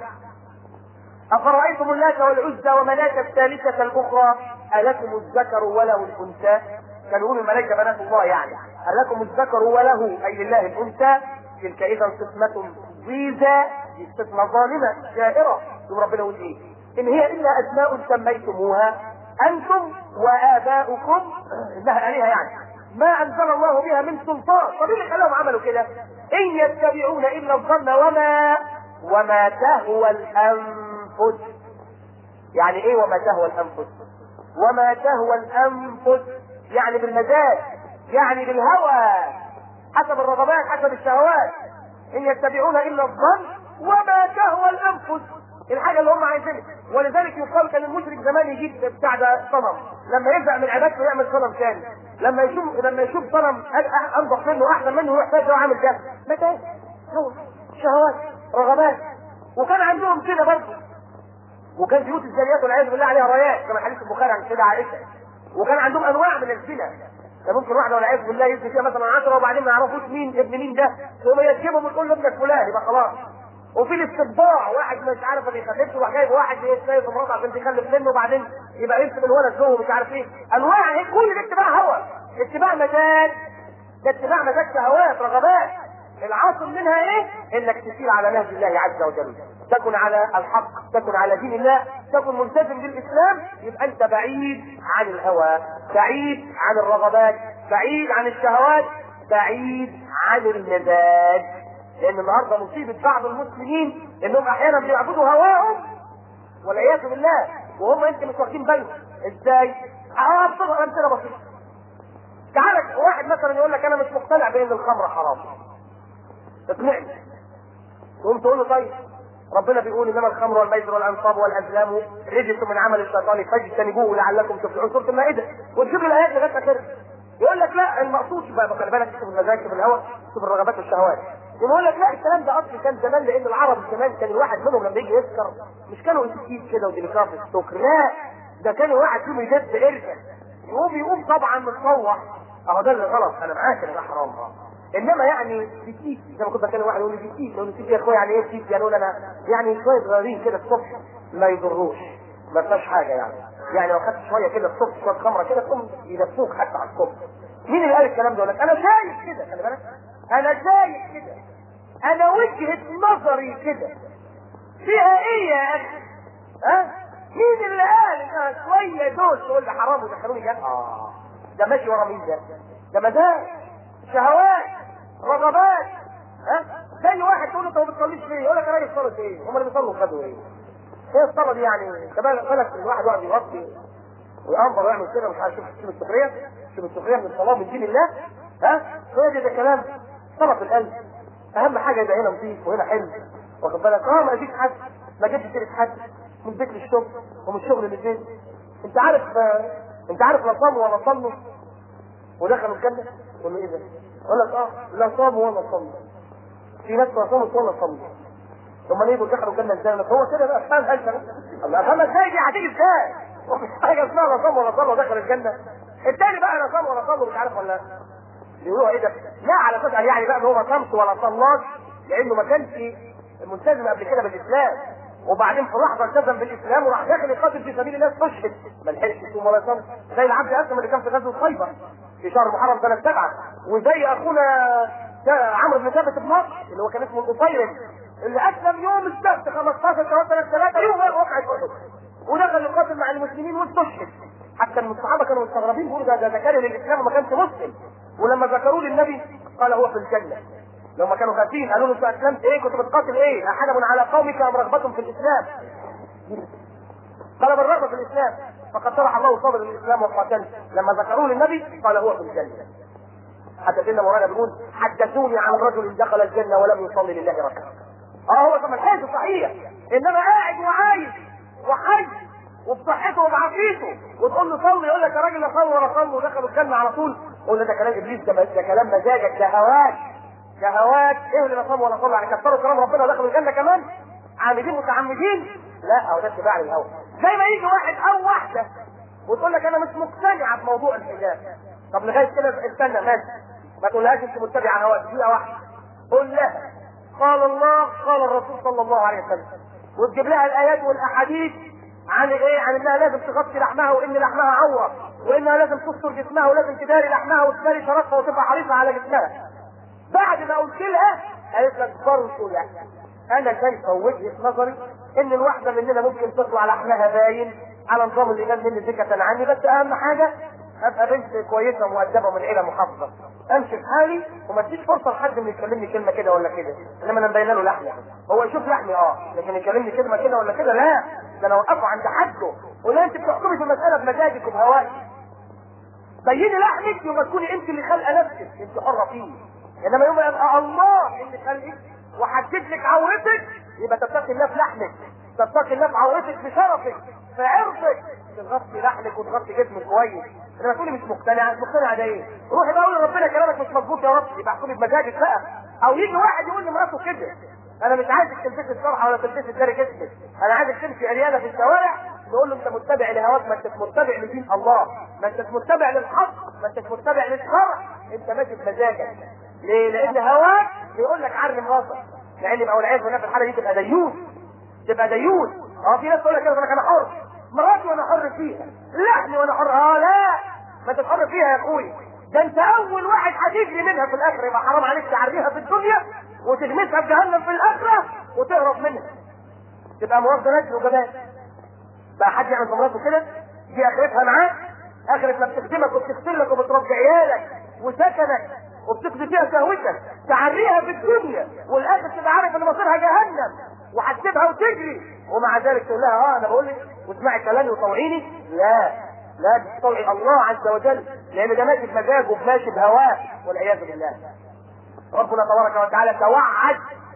أفرأيتم اللات والعزى ومناة الثالثة الأخرى ألكم الذكر وله الأنثى؟ كانوا يقولوا الملائكة بنات الله يعني ألكم الذكر وله أي لله الأنثى؟ تلك إذا قسمة ضيزى دي قسمة ظالمة جائرة ثم ربنا يقول إيه؟ إن هي إلا أسماء سميتموها أنتم وآباؤكم إنها آلهة يعني ما انزل الله بها من سلطان طب ايه اللي خلاهم عملوا كده ان يتبعون الا الظن وما وما تهوى الانفس يعني ايه وما تهوى الانفس وما تهوى الانفس يعني بالمزاج يعني بالهوى حسب الرغبات حسب الشهوات ان يتبعون الا الظن وما تهوى الانفس الحاجه اللي هم عايزينها ولذلك يقال كان المشرك زمان يجيب بتاع ده صنم لما يرجع من عبادته يعمل صنم ثاني لما يشوف لما يشوف صنم انضف منه احسن منه يحتاج له عامل كده متى هو شهوات رغبات وكان عندهم كده برضه وكان بيوت الزانيات والعياذ بالله عليها رايات كما حديث البخاري عن كده عائشه وكان عندهم انواع من الزنا ده ممكن واحده والعياذ بالله يزني فيها مثلا 10 وبعدين ما يعرفوش مين ابن مين ده ثم يجيبهم وتقول له ابنك فلان يبقى خلاص وفي الاستطباع واحد مش عارف ما بيخلفش وراح جايب واحد شايف مراته عشان تخلف منه وبعدين يبقى يرسم الولد جوه مش عارف ايه انواع هيك كل ده اتباع هوى اتباع مزاج ده اتباع مزاج شهوات رغبات العاصم منها ايه؟ انك تسير على نهج الله عز وجل تكن على الحق تكن على دين الله تكن ملتزم بالاسلام يبقى انت بعيد عن الهوى بعيد عن الرغبات بعيد عن الشهوات بعيد عن المزاج لان النهارده مصيبه بعض المسلمين انهم احيانا بيعبدوا هواهم والعياذ بالله وهم انت مش واخدين بالهم ازاي؟ اه بتظهر امثله بسيطه تعالى واحد مثلا يقول لك انا مش مقتنع بان الخمر حرام اقنعني تقوم تقول له طيب ربنا بيقول انما الخمر والميسر والانصاب والازلام رجس من عمل الشيطان فاجتنبوه لعلكم تفلحون سوره المائده وتجيب الايات لغايه اخرها يقول لك لا المقصود بقى خلي بالك شوف المزاج شوف الهوى شوف الرغبات والشهوات يقول لك لا الكلام ده اصلي كان زمان لان العرب زمان كان الواحد منهم لما يجي يسكر مش كانوا يسكيت كده وديليكاف السكر لا ده كان الواحد فيهم يدب قرشه يقوم يقوم طبعا متصوح اهو ده اللي غلط انا معاك ان ده حرام انما يعني بتيت زي ما كنت بكلم واحد يقول لي بتيت يقول لي يا اخويا يعني ايه بتيت يعني اقول انا يعني شويه صغيرين كده الصبح ما يضروش ما فيهاش حاجه يعني يعني لو خدت شويه كده الصبح شويه خمره كده تقوم يدفوك حتى على الصبح مين اللي قال الكلام ده يقول لك انا شايف كده خلي بالك انا شايف كده انا وجهه نظري كده فيها ايه يا اخي ها مين اللي قال انها شويه دول تقول لي حرام ودخلوني جنة اه ده ماشي ورا مين ده ده مزاج شهوات رغبات ها زي واحد تقول له انت ما بتصليش ليه يقول لك انا راجل صلاه ايه هم اللي بيصلوا خدوا ايه ايه الصلاه دي يعني انت بالك بالك الواحد يقعد يغطي ويأمر ويعمل كده مش عارف شوف شوف السخريه شوف السخريه من الصلاه من دين الله ها هو ده كلام طرف القلب اهم حاجه يبقى هنا نظيف وهنا حلو واخد بالك اه ما اجيش حد ما جبتش سيره حد من بيت للشغل ومن الشغل للبيت انت عارف آه انت عارف لا صاموا ولا صلوا ودخلوا الجنه يقول له ايه ده؟ يقول لك اه لا صاموا ولا صلوا في ناس ما صاموا ولا صلوا ثم يجوا دخلوا الجنه ازاي؟ هو كده بقى فاهم هلسه الله فاهم ازاي دي هتيجي ازاي؟ مفيش حاجه اسمها لا صام ولا صلى ودخل الجنه التاني بقى لا صام ولا صلى مش عارف ولا بيقولوا ايه ده؟ لا على اساس يعني بقى ان هو ما صامش ولا صلاش لانه ما كانش ملتزم قبل كده بالاسلام وبعدين في لحظه التزم بالاسلام وراح داخل يقاتل في سبيل الله استشهد ما لحقش يصوم ولا يصوم زي العبد اسلم اللي كان في غزوه خيبر في شهر محرم سنه سبعه وزي اخونا عمرو بن ثابت بن نصر اللي هو كان اسمه القصير اللي اسلم يوم السبت 15 شهر سنه ثلاثه يوم وقعه احد ودخل يقاتل مع المسلمين واستشهد حتى ان الصحابه كانوا مستغربين بيقولوا ده ده كان للاسلام وما كانش مسلم ولما ذكروه للنبي قال هو في الجنه لو ما كانوا خايفين قالوا له انت اسلمت ايه كنت بتقاتل ايه احد على قومك ام رغبتهم في الاسلام طلب الرغبه في الاسلام فقد شرح الله صدر الاسلام وقاتل لما ذكروه للنبي قال هو في الجنه حتى سيدنا مولانا بيقول حدثوني عن رجل دخل الجنه ولم يصلي لله ركعه اه هو طبعا الحديث صحيح انما قاعد وعايش وحي وبصحته وبعافيته وتقول له صلي يقول لك يا راجل لا صلي ولا صلي ودخلوا الجنه على طول قول له ده كلام ابليس ده, ده كلام مزاجك ده هواك شهوات ايه اللي لا صام ولا صلى يعني كفروا كلام ربنا ودخلوا الجنه كمان عاملين متعمدين لا هو ده اتباع للهوى زي ما يجي واحد او واحده وتقول لك انا مش مقتنعه بموضوع الحجاب طب لغايه كده استنى ماشي ما تقولهاش انت متبع هواك دقيقه واحده قول لها قال الله قال الرسول صلى الله عليه وسلم وتجيب لها الايات والاحاديث عن ايه؟ عن انها لازم تغطي لحمها وان لحمها عوره وانها لازم تستر جسمها ولازم تداري لحمها وتداري شرفها وتبقى حريصه على جسمها بعد ما قلت لها قالت لك برضه لا انا شايفه وجهه نظري ان الواحده مننا ممكن تطلع لحمها باين على نظام اللي قال مني ذكة عني بس اهم حاجه ابقى بنت كويسه مؤدبه من عيله محافظه امشي في حالي وما تديش فرصه لحد من يكلمني كلمه كده ولا كده انما انا مبينه له لحمه هو يشوف لحمي اه لكن يكلمني كلمه كده ولا كده لا ده انا اوقفه عند حده ولا انت بتحكمي في المساله بمزاجك وبهواك بيني لحمك يوم تكوني انت اللي خالقه نفسك انت حره فيه انما يوم يبقى الله اللي خلقك وحدد لك عورتك يبقى تتقي الله في لحمك تتقي الله في عورتك في شرفك في عرضك تغطي لحمك وتغطي جسمك كويس انما تقولي مش مقتنعه مش مقتنعه ده ايه؟ روحي بقى قولي لربنا كلامك مش مظبوط يا رب يبقى احكمي بمزاجك بقى او يجي واحد يقول لمراته كده انا مش عايزك تلبسي الصرحه ولا تلبسي تداري جسمك انا عايزك تمشي عريانه في الشوارع نقول له انت متبع لهواك ما انتش متبع لدين الله ما انتش متبع للحق ما انتش متبع للشرع انت ماشي بمزاجك ليه؟ لان هواك بيقول لك عرم راسك لان يبقى والعياذ بالله في الحاله دي تبقى ديوث تبقى ديوث اه في ناس تقول لك كده انا حر مراتي وانا حر فيها لحمي وانا حر اه لا ما انت حر فيها يا اخوي ده انت اول واحد هتجري منها في الاخره يبقى حرام عليك تعريها في الدنيا وتغمسها في جهنم في الاخره وتهرب منها تبقى موظف نجم وجمال بقى حد يعمل في مراته كده دي اخرتها معاك اخرة ما بتخدمك وبتغسل لك وبتربي عيالك وسكنك وبتقضي فيها شهوتك تعريها في الدنيا والاخر تبقى عارف ان مصيرها جهنم وهتسيبها وتجري ومع ذلك تقول لها اه انا بقول لك واسمعي كلامي وطوعيني لا لا تطوعي الله عز وجل لان ده ماشي بمزاجه وماشي بهواه والعياذ بالله ربنا تبارك وتعالى توعد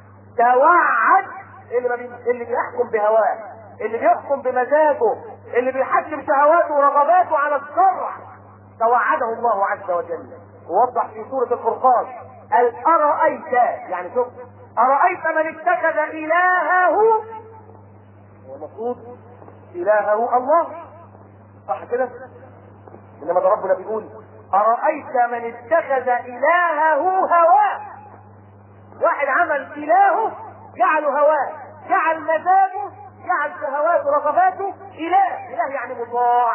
توعد اللي ما بي... اللي بيحكم بهواه اللي بيحكم بمزاجه اللي بيحكم شهواته ورغباته على الشرع توعده الله عز وجل ووضح في سورة الفرقان قال أرأيت يعني شوف أرأيت من اتخذ إلهه هو المفروض إلهه الله صح كده؟ إنما ده ربنا بيقول أرأيت من اتخذ إلهه هواه واحد عمل إلهه جعله هواه جعل مزاجه جعل شهواته ورغباته إله إله يعني مطاع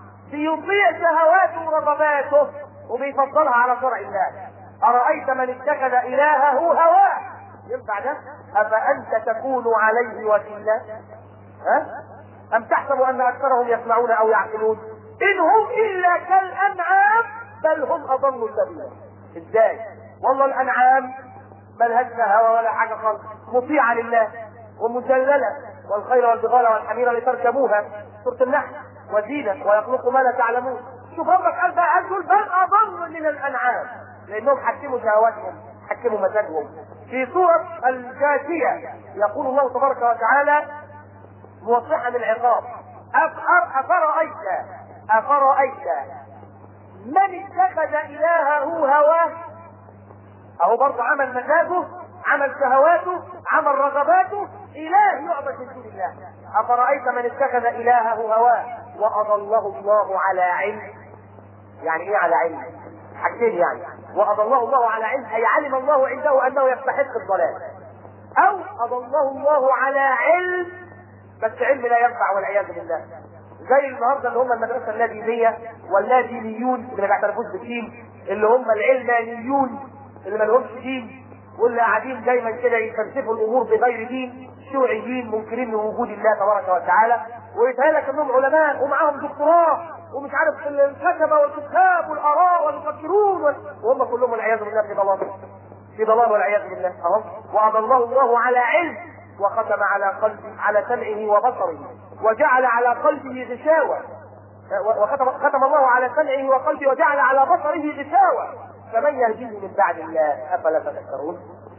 بيطيع شهواته ورغباته وبيفضلها على شرع الله أرأيت من اتخذ إلهه هواه ينفع ده؟ أفأنت تكون عليه وكيلا؟ ها؟ أم تحسب أن أكثرهم يسمعون أو يعقلون؟ إن هم إلا كالأنعام بل هم أضلوا سبيلا. إزاي؟ والله الأنعام ملهاش لا هوى ولا حاجة خالص، مطيعة لله ومذللة والخيل والبغال والحمير لتركبوها سورة النحل وزينة ويخلق ما لا تعلمون. شوف ربك قال بقى قال دول بل أضل من الأنعام لأنهم حكموا شهواتهم حكموا مزاجهم. في سورة الجاثية يقول الله تبارك وتعالى موضحا العقاب أفأر أفرأيت أفرأيت من اتخذ إلهه هواه أهو برضه عمل مزاجه عمل شهواته عمل رغباته إله يعبد من دون الله أفرأيت من اتخذ إلهه هواه وأضله الله على علم يعني إيه على علم؟ حاجتين يعني وأضله الله على علم أي علم الله عنده أنه يستحق الضلال أو أضله الله على علم بس علم لا ينفع والعياذ بالله زي النهارده اللي هم المدرسه اللادينيه واللادينيون اللي ما بيعترفوش بالدين اللي هم العلمانيون اللي ما لهمش دين واللي قاعدين دايما كده يفلسفوا الامور بغير دين شيوعيين منكرين لوجود الله تبارك وتعالى ويتهيأ لك انهم علماء ومعاهم دكتوراه ومش عارف الكتبه والكتاب والاراء والمفكرون وهم كلهم والعياذ بالله في ضلال في ضلال والعياذ بالله اهو واضله الله على علم وختم على قلبه على سمعه وبصره وجعل على قلبه غشاوة وختم ختم الله على سمعه وقلبه وجعل على بصره غشاوة فمن يهديه من بعد الله افلا تذكرون؟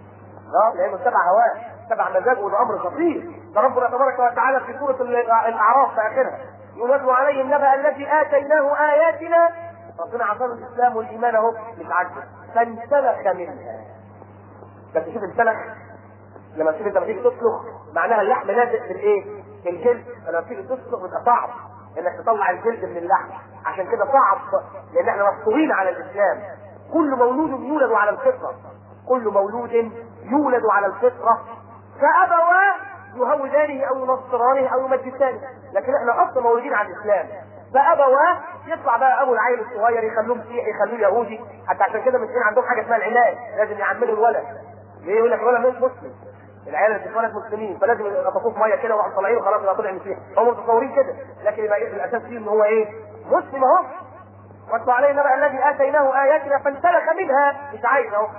اه لانه تبع هواه تبع مزاجه وده امر خطير ده ربنا تبارك وتعالى في سوره الاعراف في اخرها ينزل عليه النبأ الذي اتيناه اياتنا ربنا عطاه الاسلام والايمان اهو مش عاجبه فانسلخ منها بس شوف انسلخ لما تيجي انت تيجي تسلخ معناها اللحم لازق في الايه؟ في الجلد فلما تيجي تسلخ بيبقى صعب انك تطلع الجلد من اللحم عشان كده صعب لان احنا مفطورين على الاسلام كل مولود يولد على الفطره كل مولود يولد على الفطره فابواه يهودانه او ينصرانه او يمجسانه لكن احنا اصلا مولودين على الاسلام فابواه يطلع بقى ابو العيل الصغير يخلوه مسيحي يخلوه يهودي حتى عشان كده مسلمين عندهم حاجه اسمها العناد لازم يعملوا الولد ليه يقول لك الولد مش مسلم العيال اللي بتتولد مسلمين فلازم يغطسوه في ميه كده ويروحوا طالعين وخلاص يبقى طلع مسيحي هم متصورين كده لكن يبقى إيه الاساس فيه ان هو ايه؟ مسلم اهو واتلو علينا بقى الذي اتيناه اياتنا فانسلخ منها مش عايز اهو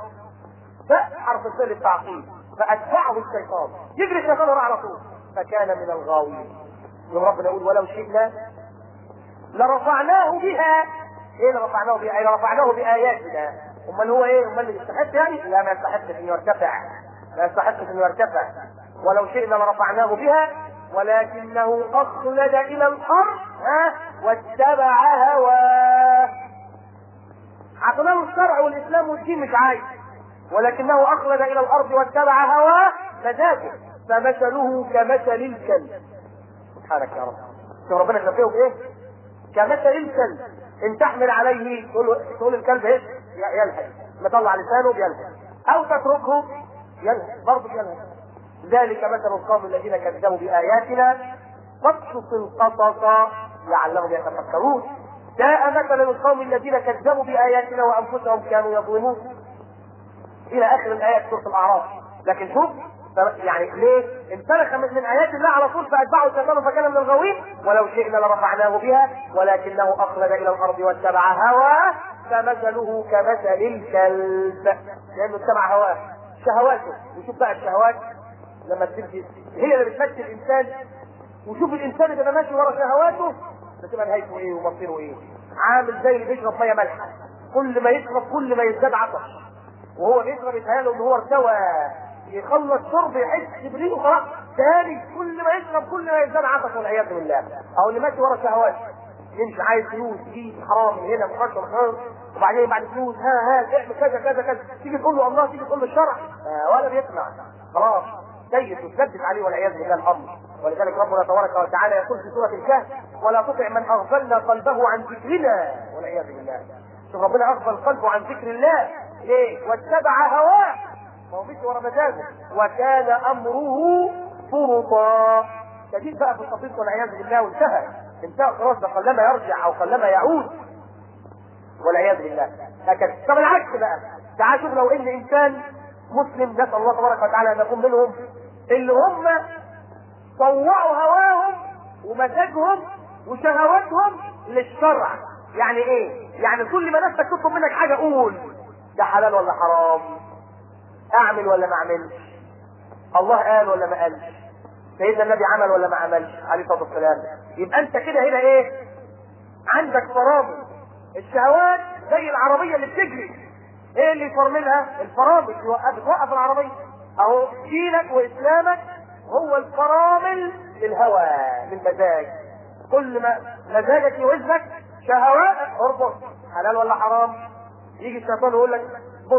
فحرف السر التعقيد فاتبعه الشيطان يجري الشيطان وراه على طول فكان من الغاوين يوم ربنا يقول ولو شئنا لرفعناه بها ايه اللي رفعناه بها؟ اي رفعناه باياتنا امال هو ايه؟ امال اللي يستحق يعني؟ لا ما يستحقش انه يرتفع لا يستحقش انه يرتفع ولو شئنا لرفعناه بها ولكنه اخلد الى الارض ها واتبع هواه عطناه الشرع والاسلام والدين مش عايز ولكنه اخلد الى الارض واتبع هواه مزاجه فمثله كمثل الكلب سبحانك يا رب شوف ربنا شبهه بايه؟ كمثل الكلب ان تحمل عليه تقول تقول الكلب ايه؟ يلهث مطلع لسانه بيلهث او تتركه يلهث برضه يلهث ذلك مثل القوم الذين كذبوا باياتنا فاقصص القصص لعلهم يتفكرون جاء مثل القوم الذين كذبوا باياتنا وانفسهم كانوا يظلمون الى اخر الايات سوره الاعراف لكن شوف يعني ليه؟ انسلخ من, من ايات الله على طول فاتبعه الشيطان فكان من الغاوين ولو شئنا لرفعناه بها ولكنه اخلد الى الارض واتبع هواه فمثله كمثل الكلب لانه اتبع هواه شهواته وشوف بقى الشهوات لما تمشي هي اللي بتمشي الانسان وشوف الانسان اللي ماشي ورا شهواته بتبقى نهايته ايه ومصيره ايه عامل زي اللي بيشرب ميه مالحه كل ما يشرب كل ما يزداد عطش وهو بيشرب يتهيأله ان هو ارتوى يخلص شرب يحس بريقه خلاص تاني كل ما يشرب كل ما يزداد عطش والعياذ بالله او اللي ماشي ورا شهوات يمشي عايز فلوس يجيب حرام من هنا مخش مخش وبعدين بعد فلوس ها ها اعمل كذا كذا كذا تيجي تقول له الله تيجي تقول له الشرع آه ولا بيسمع خلاص سيد وتثبت عليه والعياذ بالله الامر ولذلك ربنا تبارك وتعالى يقول في سوره الكهف ولا تطع من اغفلنا قلبه عن ذكرنا والعياذ بالله شوف ربنا اغفل قلبه عن ذكر الله ليه؟ واتبع هواه ما هو مشي ورا مزاجه وكان امره فرطا شديد بقى في التطبيق والعياذ بالله وانتهى انتهى خلاص ده قلما يرجع او قلما يعود والعياذ بالله لكن طب العكس بقى تعال شوف لو ان انسان مسلم نسال الله تبارك وتعالى ان يكون منهم اللي هم طوعوا هواهم ومزاجهم وشهواتهم للشرع يعني ايه؟ يعني كل ما نفسك تطلب منك حاجه قول ده حلال ولا حرام؟ اعمل ولا ما اعملش؟ الله قال ولا ما قالش؟ سيدنا النبي عمل ولا ما عملش عليه الصلاه والسلام؟ يبقى انت كده هنا ايه؟ عندك فرامل الشهوات زي العربيه اللي بتجري ايه اللي يفرملها؟ الفرامل يوقف بتوقف العربيه اهو دينك واسلامك هو الفرامل للهوى للمزاج كل ما مزاجك يوزك شهوات اربط حلال ولا حرام يجي الشيطان يقول لك بص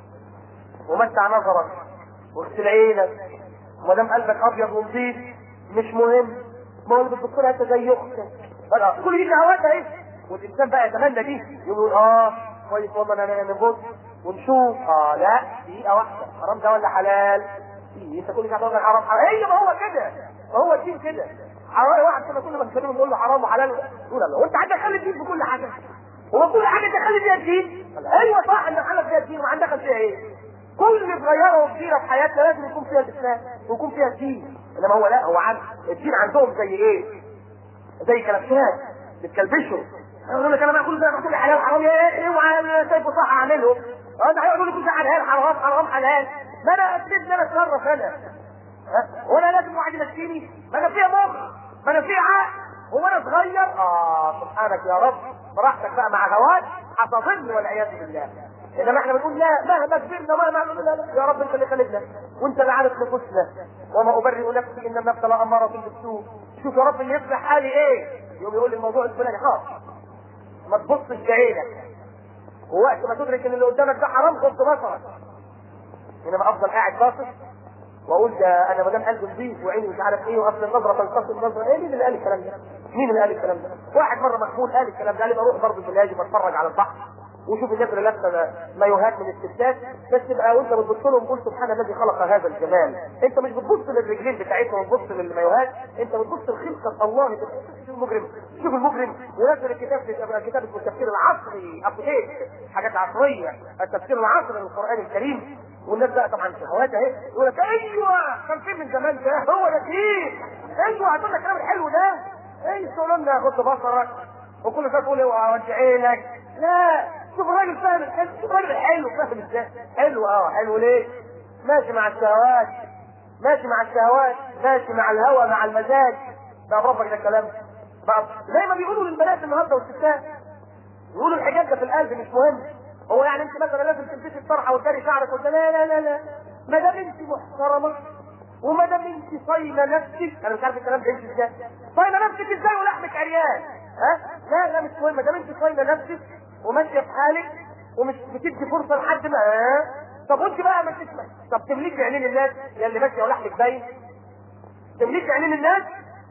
ومتع نظرك واغسل عينك وما دام قلبك ابيض ونظيف مش مهم ما هو اللي بتبص لها انت زي اختك بقى كل دي شهوات اهي والانسان بقى يتمنى دي يقول اه كويس والله انا نبص ونشوف اه لا دقيقه واحده حرام ده ولا حلال إيه انت كل شويه تقول حرام حرام ايوه ما هو كده ما هو الدين كده حرام واحد كده كل ما نكلمه نقول له حرام وحلال يقول الله وانت عندك خلي الدين في كل حاجه هو كل حاجه تخلي فيها الدين ايوه صح ان حلال فيها الدين وعندك فيها ايه كل صغيره وكبيره في حياتنا لازم يكون فيها الاسلام ويكون فيها الدين انما هو لا هو عن الدين عندهم زي ايه زي كلبشات بتكلبشوا يقول لك انا بقى كل ده بقول حلال حرام ايه اوعى انا شايفه صح اعمله انا هيقولوا لي كل ده حلال حرام حرام حلال ما انا اسيب ان انا اتصرف انا وانا لازم واحد يمشيني ما انا فيها مخ ما انا فيها عقل هو انا صغير اه سبحانك يا رب براحتك بقى مع هواك هتظل والعياذ بالله انما احنا بنقول لا مهما كبرنا مهما لا لا يا رب انت اللي خلقنا وانت اللي عارف نفوسنا وما ابرئ نفسي ان النفس لاماره بالسوء شوف يا رب اللي يصلح حالي ايه يوم يقول لي الموضوع الفلاني خلاص ما تبصش بعينك ووقت ما تدرك ان اللي قدامك ده حرام غض بصرك انما افضل قاعد باصص واقول ده انا ما دام قلبي نظيف وعيني مش عارف ايه واصل النظره تنقسم النظره ايه مين اللي قال الكلام ده؟ مين اللي قال الكلام ده؟ واحد مره مخبول قال الكلام ده قال لي بروح برضه في الهاجم بتفرج على البحر وشوف الناس اللي لابسه مايوهات من الستات بس تبقى وانت بتبص لهم قول سبحان الذي خلق هذا الجمال انت مش بتبص للرجلين بتاعتهم وتبص للمايوهات انت بتبص لخلقه الله شوف المجرم شوف المجرم ونزل الكتاب كتاب اسمه التفسير العصري ابو حاجات عصريه التفسير العصري للقران الكريم والناس بقى طبعا شهوات اهي يقول لك ايوه كان فين من زمان ده هو ده فيه ايوه هتقول لك الكلام الحلو ده ايه الشغلانه ده غض بصرك وكل شويه تقول اوعى ودي عينك لا شوف الراجل فاهم الحلو شوف الراجل حلو فاهم ازاي حلو اه حلو ليه ماشي مع الشهوات ماشي مع الشهوات ماشي مع الهوى مع المزاج ده ربك ده الكلام بقى زي ما بيقولوا للبنات النهارده والستات يقولوا الحجاب ده في القلب مش مهم هو يعني انت مثلا لازم تلبسي الطرحه وتداري شعرك ولا لا لا لا لا ما دام انت محترمه وما دام انت صايمه نفسك انا مش عارف الكلام ده يمشي ازاي صايمه نفسك ازاي ولحمك عريان ها لا لا مش مهم ما دام انت صايمه نفسك وماشيه في حالك ومش بتدي فرصه لحد ما ها طب وانت بقى ما تسمع طب تملكي عينين الناس يا اللي ماشيه ولحمك باين تملكي عينين الناس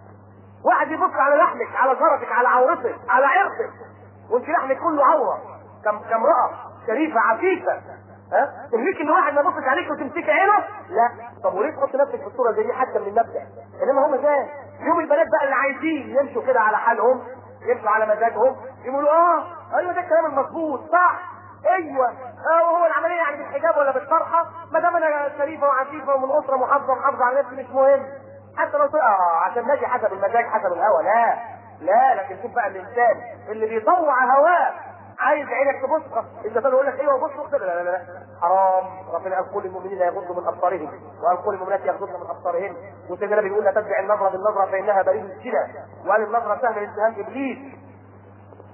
واحد يبص على لحمك على شرفك على عورتك على عرضك وانت لحمك كله عوره كم كامرأة شريفة عفيفة ها تملكي ان واحد ما يبصش عليك وتمسكي عينه لا طب وليه تحط نفسك في الصورة زي دي حتى من المبدأ انما هم زي يوم البنات بقى اللي عايزين يمشوا كده على حالهم يمشوا على مزاجهم يقولوا اه ايوه ده الكلام المظبوط صح ايوه اه وهو العمليه يعني بالحجاب ولا بالطرحه ما دام انا شريفه وعفيفه ومن اسره محافظه محافظه على نفسي مش مهم حتى لو اه عشان ناجي حسب المزاج حسب الهوى لا لا لكن شوف بقى الانسان اللي بيطوع هواه عايز عينك تبص انت تقول يقول لك ايوه بص لا لا لا حرام ربنا قال كل المؤمنين يغضوا من ابصارهم وقال كل المؤمنات يغضضن من ابصارهن وسيدنا النبي بيقول لا تتبع النظره بالنظره فانها بريد الزنا وقال النظره سهل الاتهام ابليس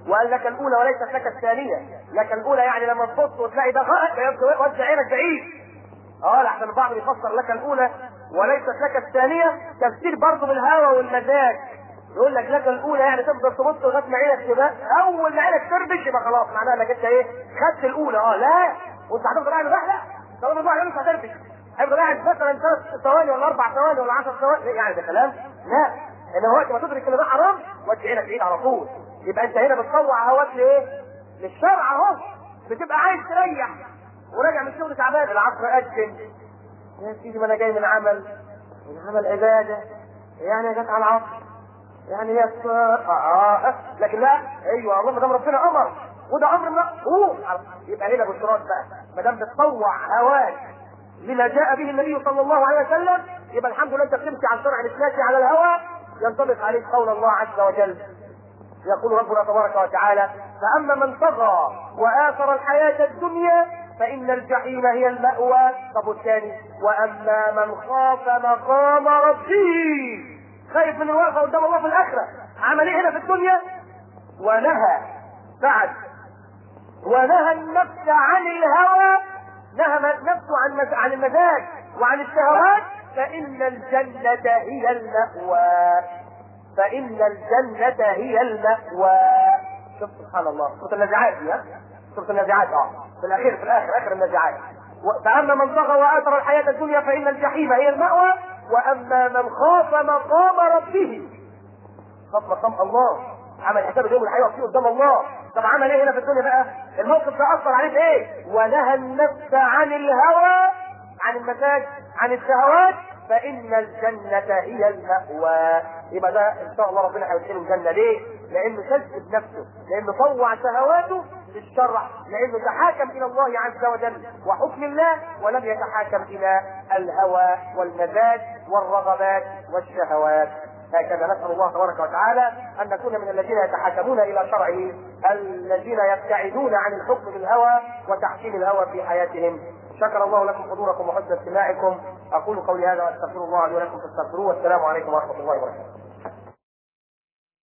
وقال لك الاولى وليست لك الثانيه لك الاولى يعني لما تبص وتلاقي ده غلط وزع عينك بعيد اه لحسن البعض بيفسر لك الاولى وليست لك الثانيه تفسير برضه بالهوى والمزاج يقول لك لك الاولى يعني تفضل تبص لغايه ما عينك تبقى اول ما عينك تربش يبقى خلاص معناها انك انت ايه خدت الاولى اه لا وانت هتفضل قاعد لا لا طالما الواحد مش هتربش هيفضل قاعد مثلا ثلاث ثواني ولا اربع ثواني ولا 10 ثواني يعني ده كلام لا انما وقت ما تدرك ان ده حرام ودي عينك بعيد على طول يبقى انت هنا بتطوع هواك لايه؟ للشرع اهو بتبقى عايز تريح وراجع من الشغل تعبان العصر اجل يا سيدي ما انا جاي من عمل من عمل عباده يعني جت على العصر يعني هي آه, آه, آه لكن لا ايوه والله ما دام ربنا امر وده امر مقبول يبقى هنا بشراط بقى ما دام بتطوع هواك لما جاء به النبي صلى الله عليه وسلم يبقى الحمد لله انت بتمشي على الشرع مش ماشي على الهوى ينطبق عليك قول الله عز وجل يقول ربنا تبارك وتعالى فاما من طغى واثر الحياه الدنيا فان الجحيم هي الماوى طب الثاني واما من خاف مقام ربه خايف من الوقفه قدام الله في الاخره عمل ايه هنا في الدنيا ونهى بعد ونهى النفس عن الهوى نهى نفسه عن عن المزاج وعن الشهوات فإن الجنة هي المأوى فإن الجنة هي المأوى شوف سبحان الله سورة النازعات دي ها سورة النازعات اه في الأخير في الآخر آخر النازعات فأما من طغى وآثر الحياة الدنيا فإن الجحيم هي المأوى وأما من خاف مقام ربه خاف مقام الله عمل حساب يوم الحياة وفيه قدام الله طب عمل ايه هنا في الدنيا بقى الموقف ده اثر عليه في ايه ونهى النفس عن الهوى عن المزاج عن الشهوات فان الجنه هي الماوى يبقى ده ان شاء الله ربنا هيدخله الجنه ليه لانه كذب نفسه لانه طوع شهواته للشرع لانه تحاكم الى الله عز وجل وحكم الله ولم يتحاكم الى الهوى والمزاج والرغبات والشهوات هكذا نسأل الله تبارك وتعالى أن نكون من الذين يتحكمون إلى شرعه الذين يبتعدون عن الحكم بالهوى وتحكيم الهوى في حياتهم شكر الله لكم حضوركم وحسن استماعكم أقول قولي هذا وأستغفر الله لي ولكم فاستغفروه والسلام عليكم ورحمة الله وبركاته